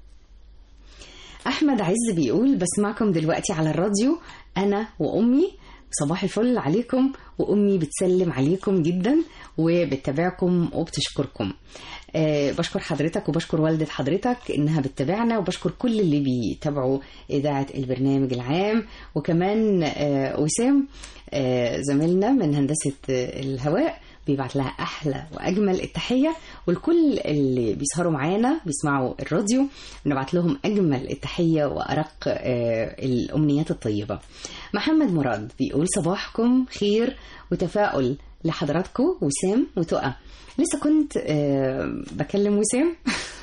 أحمد عز بيقول بسمعكم دلوقتي على الراديو أنا وأمي صباح الفل عليكم وأمي بتسلم عليكم جدا وبتتابعكم وبتشكركم أه بشكر حضرتك وبشكر والدة حضرتك إنها بتتابعنا وبشكر كل اللي بيتابعوا إذاعة البرنامج العام وكمان أه وسام أه زميلنا من هندسة آه، الهواء بيبعت لها احلى واجمل التحيه والكل اللي بيسهروا معانا بيسمعوا الراديو بنبعت لهم اجمل التحيه وارق آه، الامنيات الطيبه محمد مراد بيقول صباحكم خير وتفاؤل لحضراتكم وسام وتقى لسه كنت آه، بكلم وسام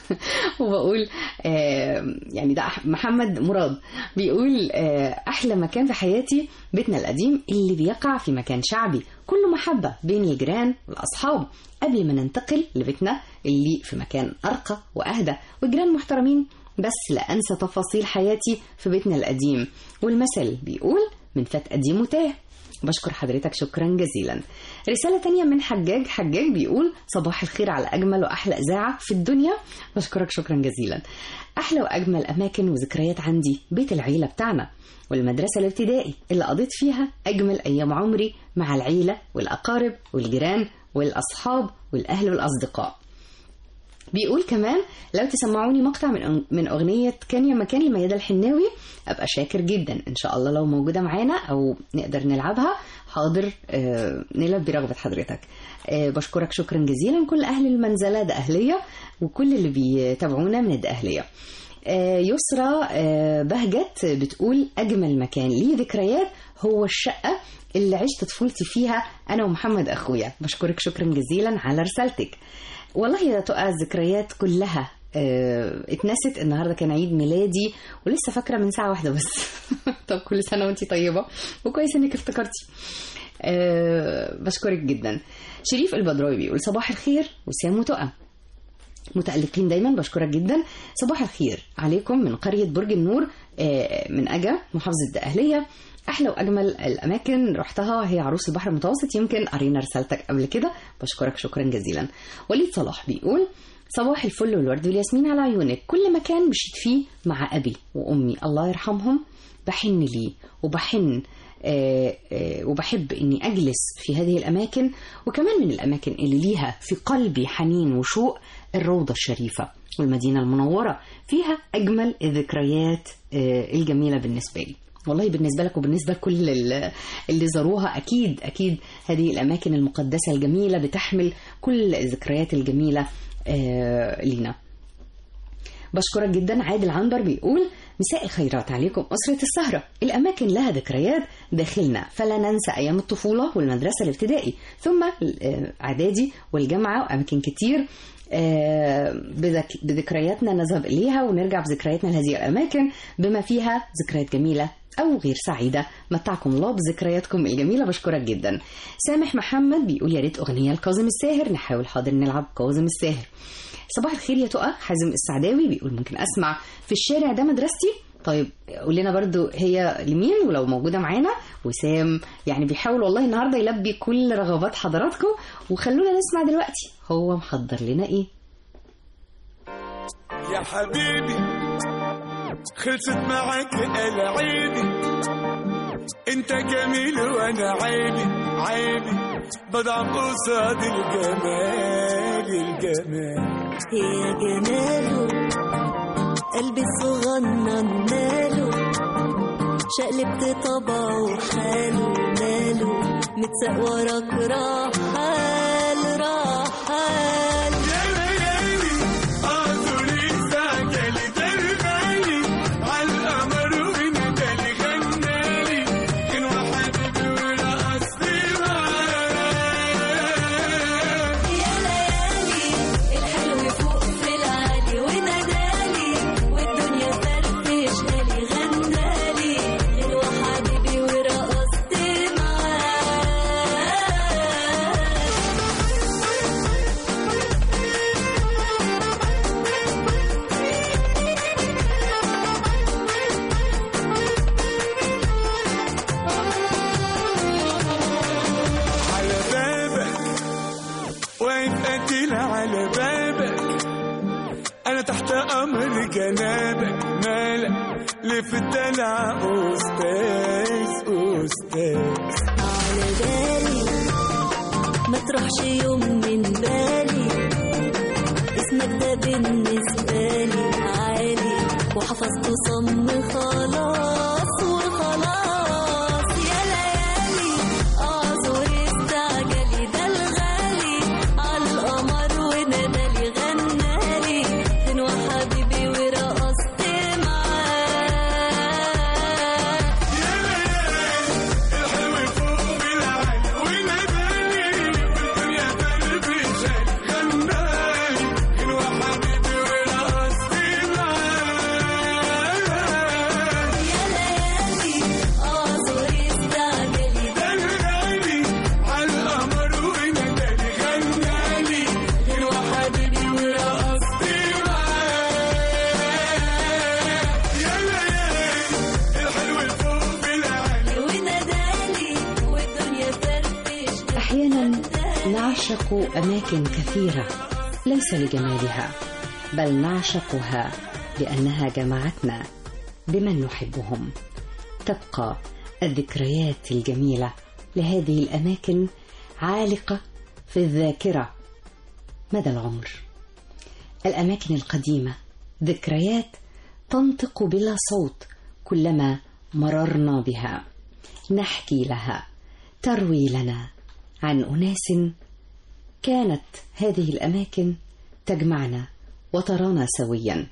وبقول آه، يعني ده أح- محمد مراد بيقول آه، احلى مكان في حياتي بيتنا القديم اللي بيقع في مكان شعبي كله محبه بين الجيران والاصحاب قبل ما ننتقل لبيتنا اللي في مكان ارقى واهدى وجيران محترمين بس لا انسى تفاصيل حياتي في بيتنا القديم والمثل بيقول من فات قديم وتاه بشكر حضرتك شكرا جزيلا رسالة تانية من حجاج حجاج بيقول صباح الخير على أجمل وأحلى إذاعة في الدنيا بشكرك شكرا جزيلا أحلى وأجمل أماكن وذكريات عندي بيت العيلة بتاعنا والمدرسة الابتدائي اللي قضيت فيها أجمل أيام عمري مع العيلة والأقارب والجيران والأصحاب والأهل والأصدقاء بيقول كمان لو تسمعوني مقطع من من اغنيه كان يا مكان لميادة الحناوي ابقى شاكر جدا ان شاء الله لو موجوده معانا او نقدر نلعبها حاضر آه، نلعب برغبه حضرتك آه، بشكرك شكرا جزيلا كل اهل المنزله ده اهليه وكل اللي بيتابعونا من الدقهليه آه، يسرى آه، بهجت بتقول أجمل مكان ليه ذكريات هو الشقة اللي عشت طفولتي فيها أنا ومحمد أخويا بشكرك شكرا جزيلا على رسالتك والله يا تقى الذكريات كلها آه، اتنست النهارده كان عيد ميلادي ولسه فاكره من ساعه واحده بس طب كل سنه وانتي طيبه وكويس انك افتكرتي أه بشكرك جدا شريف البدراوي بيقول صباح الخير وسام وتقى متألقين دايما بشكرك جدا صباح الخير عليكم من قرية برج النور آه، من أجا محافظة الدقهلية أحلى وأجمل الأماكن رحتها هي عروس البحر المتوسط يمكن قرينا رسالتك قبل كده بشكرك شكرا جزيلا وليد صلاح بيقول صباح الفل والورد والياسمين على عيونك كل مكان مشيت فيه مع أبي وأمي الله يرحمهم بحن ليه وبحن آه، آه، وبحب اني اجلس في هذه الاماكن وكمان من الاماكن اللي ليها في قلبي حنين وشوق الروضه الشريفه والمدينه المنوره فيها اجمل الذكريات آه، الجميله بالنسبه لي والله بالنسبة لك وبالنسبة لكل ال- اللي زاروها أكيد أكيد هذه الأماكن المقدسة الجميلة بتحمل كل الذكريات الجميلة آه، لينا بشكرك جدا عادل عنبر بيقول مساء الخيرات عليكم أسرة السهرة الأماكن لها ذكريات داخلنا فلا ننسى أيام الطفولة والمدرسة الابتدائي ثم الإعدادي والجامعة وأماكن كتير آه، بذك- بذكرياتنا نذهب إليها ونرجع بذكرياتنا لهذه الأماكن بما فيها ذكريات جميلة أو غير سعيدة متعكم الله بذكرياتكم الجميلة بشكرك جدا سامح محمد بيقول يا ريت أغنية لكاظم الساهر نحاول حاضر نلعب كاظم الساهر صباح الخير يا تقى حازم السعداوي بيقول ممكن اسمع في الشارع ده مدرستي طيب قول لنا برضو هي لمين ولو موجوده معانا وسام يعني بيحاول والله النهارده يلبي كل رغبات حضراتكم وخلونا نسمع دلوقتي هو محضر لنا ايه يا حبيبي خلصت معك العيبي انت جميل وانا عيبي عيبي بضعف قصاد الجمال الجمال يا جماله قلبي الصغنن ماله شقلبت طبعه وحاله ماله متساق وراك رحال رحال يا ليالي اعذري ساكلي دربالي عالقمر وندالي غنالي كان وحبيبي ورقصتي معاه يا ليالي الحلو فوق في العالي ونادالي والدنيا فرفشتالي غنالي غنوة حبيبي ورقصت معاه على بابك واقف قتيل على بابك تحت أمر جنابك مالك لف الدلع أستاذ أستاذ على بالي ما تروحش يوم من بالي اسمك ده بالنسبة لي عالي وحفظته صم خلاص وخلاص يا ليالي اعذر استعجلي ده الغالي على القمر ونادالي غنالي فين حبيبي ورقصت معاه الحلو فوق بالعالي وناداني الدنيا قلبي شال غناني حلوة حبيبي ورقصت معاه يا ليالي اعذر استعجلي ده الغالي على القمر وناداني غناني حلوة حبيبي ورقصت معاه يا ليالي الحلو فوق بالعالي وناداني والدنيا فرفش أحيانا نعشق أماكن كثيرة ليس لجمالها بل نعشقها لأنها جمعتنا بمن نحبهم تبقى الذكريات الجميلة لهذه الأماكن عالقة في الذاكرة مدى العمر الأماكن القديمة ذكريات تنطق بلا صوت كلما مررنا بها نحكي لها تروي لنا عن أناس كانت هذه الأماكن تجمعنا وترانا سويا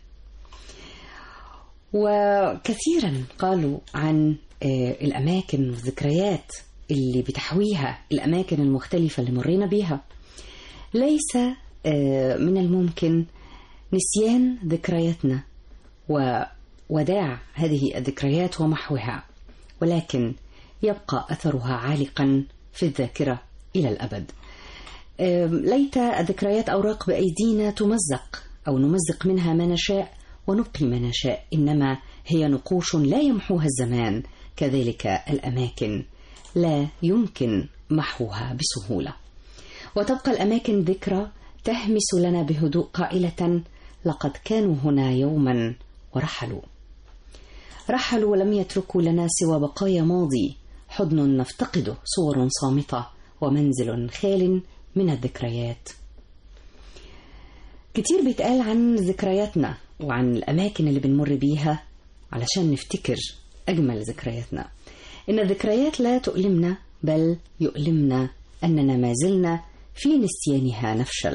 وكثيرا قالوا عن آه، الأماكن والذكريات اللي بتحويها الأماكن المختلفة اللي مرينا بيها ليس آه، من الممكن نسيان ذكرياتنا ووداع هذه الذكريات ومحوها ولكن يبقى أثرها عالقا في الذاكرة إلى الأبد أم، ليت الذكريات أوراق بأيدينا تمزق أو نمزق منها ما نشاء ونبقي ما نشاء إنما هي نقوش لا يمحوها الزمان كذلك الأماكن لا يمكن محوها بسهولة وتبقى الأماكن ذكرى تهمس لنا بهدوء قائلة لقد كانوا هنا يوما ورحلوا رحلوا ولم يتركوا لنا سوى بقايا ماضي حضن نفتقده صور صامتة ومنزل خال من الذكريات كتير بيتقال عن ذكرياتنا وعن الأماكن اللي بنمر بيها علشان نفتكر أجمل ذكرياتنا إن الذكريات لا تؤلمنا بل يؤلمنا أننا ما زلنا في نسيانها نفشل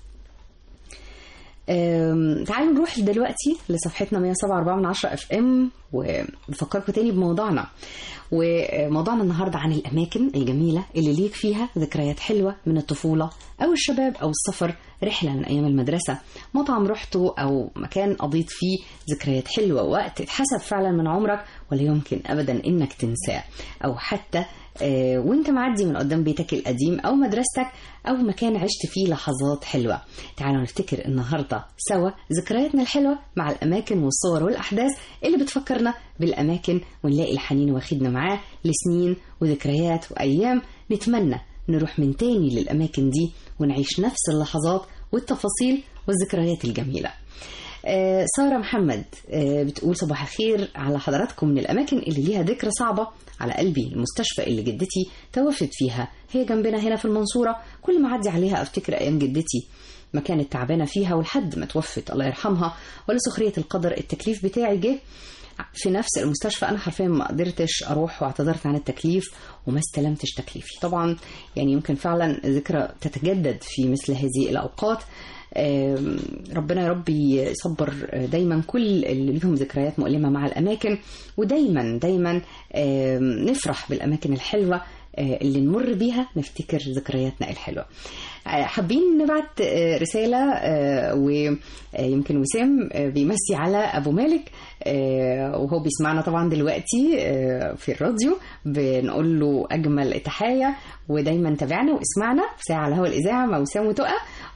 أم، تعالوا نروح دلوقتي لصفحتنا 107.4 من 10 اف ام ونفكركم تاني بموضوعنا وموضوعنا النهارده عن الاماكن الجميله اللي ليك فيها ذكريات حلوه من الطفوله او الشباب او السفر رحله من ايام المدرسه مطعم رحته او مكان قضيت فيه ذكريات حلوه وقت اتحسب فعلا من عمرك ولا يمكن ابدا انك تنساه او حتى آه، وانت معدي من قدام بيتك القديم او مدرستك او مكان عشت فيه لحظات حلوه تعالوا نفتكر النهارده سوا ذكرياتنا الحلوه مع الاماكن والصور والاحداث اللي بتفكرنا بالاماكن ونلاقي الحنين واخدنا معاه لسنين وذكريات وايام نتمنى نروح من تاني للاماكن دي ونعيش نفس اللحظات والتفاصيل والذكريات الجميله آه، سارة محمد آه، بتقول صباح الخير على حضراتكم من الأماكن اللي ليها ذكرى صعبة على قلبي المستشفى اللي جدتي توفت فيها هي جنبنا هنا في المنصورة كل ما أعدي عليها أفتكر أيام جدتي ما كانت تعبانة فيها ولحد ما توفت الله يرحمها ولسخرية القدر التكليف بتاعي جه في نفس المستشفى انا حرفيا ما قدرتش اروح واعتذرت عن التكليف وما استلمتش تكليفي طبعا يعني يمكن فعلا ذكرى تتجدد في مثل هذه الاوقات آم، ربنا يا رب يصبر دايما كل اللي ليهم ذكريات مؤلمه مع الاماكن ودايما دايما آم، نفرح بالاماكن الحلوه آه، اللي نمر بيها نفتكر ذكرياتنا الحلوه آه، حابين نبعت آه، رساله آه، ويمكن وسام آه، بيمسي على ابو مالك آه، وهو بيسمعنا طبعا دلوقتي آه، في الراديو بنقول له اجمل تحيه ودايما تابعنا واسمعنا في ساعه على هوا الاذاعه مع وسام وتقى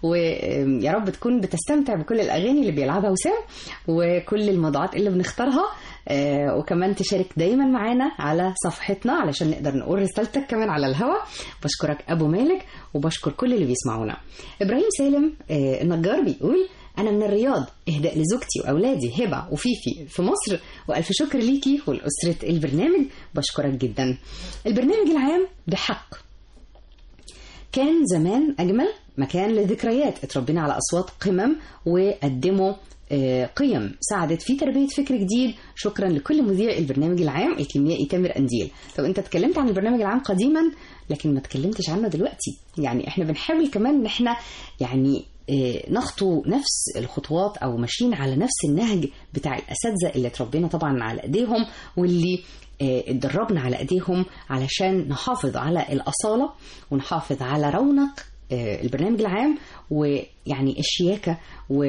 ويا رب تكون بتستمتع بكل الاغاني اللي بيلعبها وسام وكل الموضوعات اللي بنختارها آه، وكمان تشارك دايما معانا على صفحتنا علشان نقدر نقول رسالتك كمان على الهوا بشكرك ابو مالك وبشكر كل اللي بيسمعونا ابراهيم سالم آه، النجار بيقول انا من الرياض اهداء لزوجتي واولادي هبه وفيفي في مصر والف شكر ليكي ولاسره البرنامج بشكرك جدا البرنامج العام بحق كان زمان أجمل مكان للذكريات اتربينا على أصوات قمم وقدموا آه، قيم ساعدت في تربية فكر جديد شكرا لكل مذيع البرنامج العام الكيميائي تامر أنديل طب أنت اتكلمت عن البرنامج العام قديما لكن ما اتكلمتش عنه دلوقتي يعني احنا بنحاول كمان ان احنا يعني آه، نخطو نفس الخطوات او ماشيين على نفس النهج بتاع الاساتذه اللي اتربينا طبعا على ايديهم واللي آه، اتدربنا على ايديهم علشان نحافظ على الاصاله ونحافظ على رونق آه، البرنامج العام ويعني الشياكه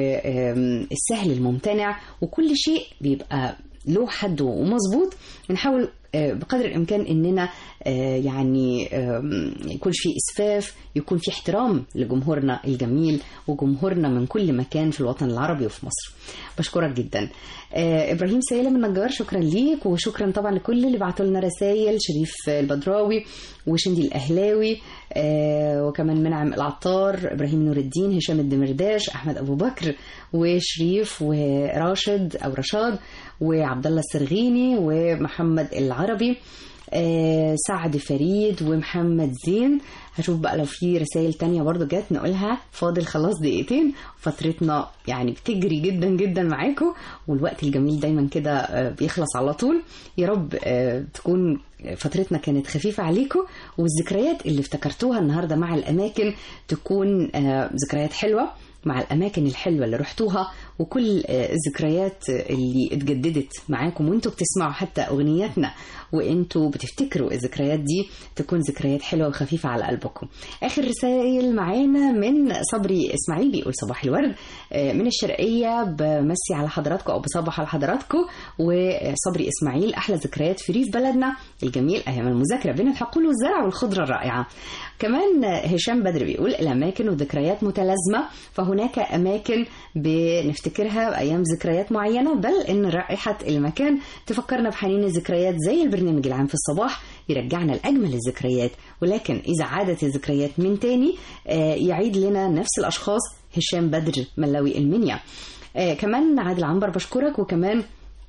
والسهل الممتنع وكل شيء بيبقى له حد ومظبوط بنحاول آه، بقدر الامكان اننا آه، يعني آم، يكون في اسفاف يكون في احترام لجمهورنا الجميل وجمهورنا من كل مكان في الوطن العربي وفي مصر بشكرك جدا آه، ابراهيم سالم النجار شكرا ليك وشكرا طبعا لكل اللي بعتوا لنا رسائل شريف البدراوي وشندي الاهلاوي آه، وكمان منعم العطار ابراهيم نور الدين هشام الدمرداش احمد ابو بكر وشريف وراشد او رشاد وعبد الله السرغيني ومحمد العربي آه، سعد فريد ومحمد زين هشوف بقى لو في رسائل تانية برضو جت نقولها فاضل خلاص دقيقتين فترتنا يعني بتجري جدا جدا معاكم والوقت الجميل دايما كده آه، بيخلص على طول يا رب آه، تكون فترتنا كانت خفيفة عليكم والذكريات اللي افتكرتوها النهاردة مع الأماكن تكون آه، ذكريات حلوة مع الأماكن الحلوة اللي رحتوها وكل آه، الذكريات اللي اتجددت معاكم وانتوا بتسمعوا حتى أغنياتنا وانتوا بتفتكروا الذكريات دي تكون ذكريات حلوة وخفيفة على قلبكم آخر رسائل معانا من صبري إسماعيل بيقول صباح الورد آه، من الشرقية بمسي على حضراتكم أو بصبح على حضراتكم وصبري إسماعيل أحلى ذكريات في ريف بلدنا الجميل أيام المذاكرة بين الحقول والزرع والخضرة الرائعة كمان هشام بدر بيقول الأماكن وذكريات متلازمة فهناك أماكن بنفتكرها بأيام ذكريات معينة بل إن رائحة المكان تفكرنا بحنين الذكريات زي البرنامج العام في الصباح يرجعنا لأجمل الذكريات ولكن إذا عادت الذكريات من تاني آه، يعيد لنا نفس الأشخاص هشام بدر ملاوي المنيا آه، كمان عادل عنبر بشكرك وكمان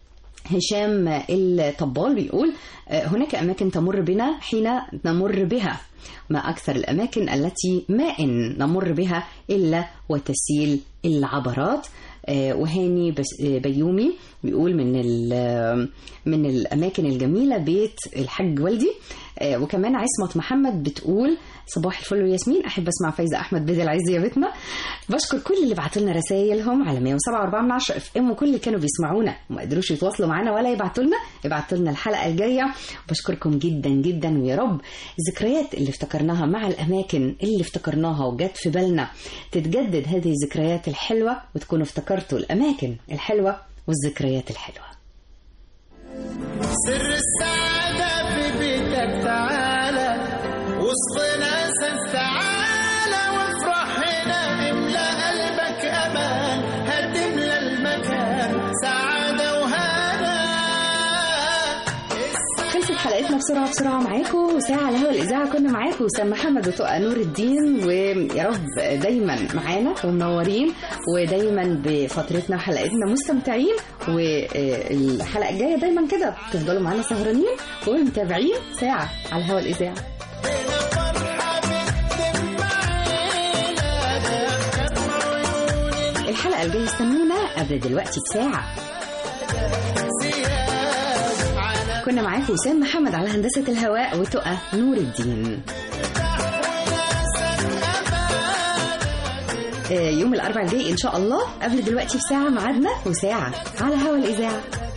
هشام الطبال بيقول آه، هناك أماكن تمر بنا حين نمر بها ما أكثر الأماكن التي ما إن نمر بها إلا وتسيل العبرات آه، وهاني بس- آه، بيومي بيقول من ال- من الأماكن الجميلة بيت الحاج والدي آه، وكمان عصمت محمد بتقول صباح الفل وياسمين أحب أسمع فايزة أحمد بيت العز يا بيتنا بشكر كل اللي بعتوا لنا رسايلهم على 107.4 من 10 اف ام وكل اللي كانوا بيسمعونا وما قدروش يتواصلوا معانا ولا يبعتوا لنا يبعتوا لنا الحلقه الجايه بشكركم جدا جدا ويا رب الذكريات اللي افتكرناها مع الاماكن اللي افتكرناها وجت في بالنا تتجدد هذه الذكريات الحلوه وتكونوا افتكرتوا الاماكن الحلوه والذكريات الحلوه سر السعادة في بيتك تعالى وسط ناسك تعالى وافرح هنا املى قلبك امان هتملى المكان سعادة وهنا خلصت حلقتنا بسرعه بسرعه معاكم وساعه على هوا الاذاعه كنا معاكم وسام محمد وتقى نور الدين ويا رب دايما معانا ومنورين ودايما بفترتنا وحلقتنا مستمتعين والحلقه الجايه دايما كده تفضلوا معانا سهرانين ومتابعين ساعه على هوا الاذاعه الحلقه الجايه استنونا قبل دلوقتي بساعه كنا معاكم وسام محمد على هندسه الهواء وتقى نور الدين آه، يوم الأربعاء الجاي إن شاء الله قبل دلوقتي بساعة ميعادنا وساعة على هوا الإذاعة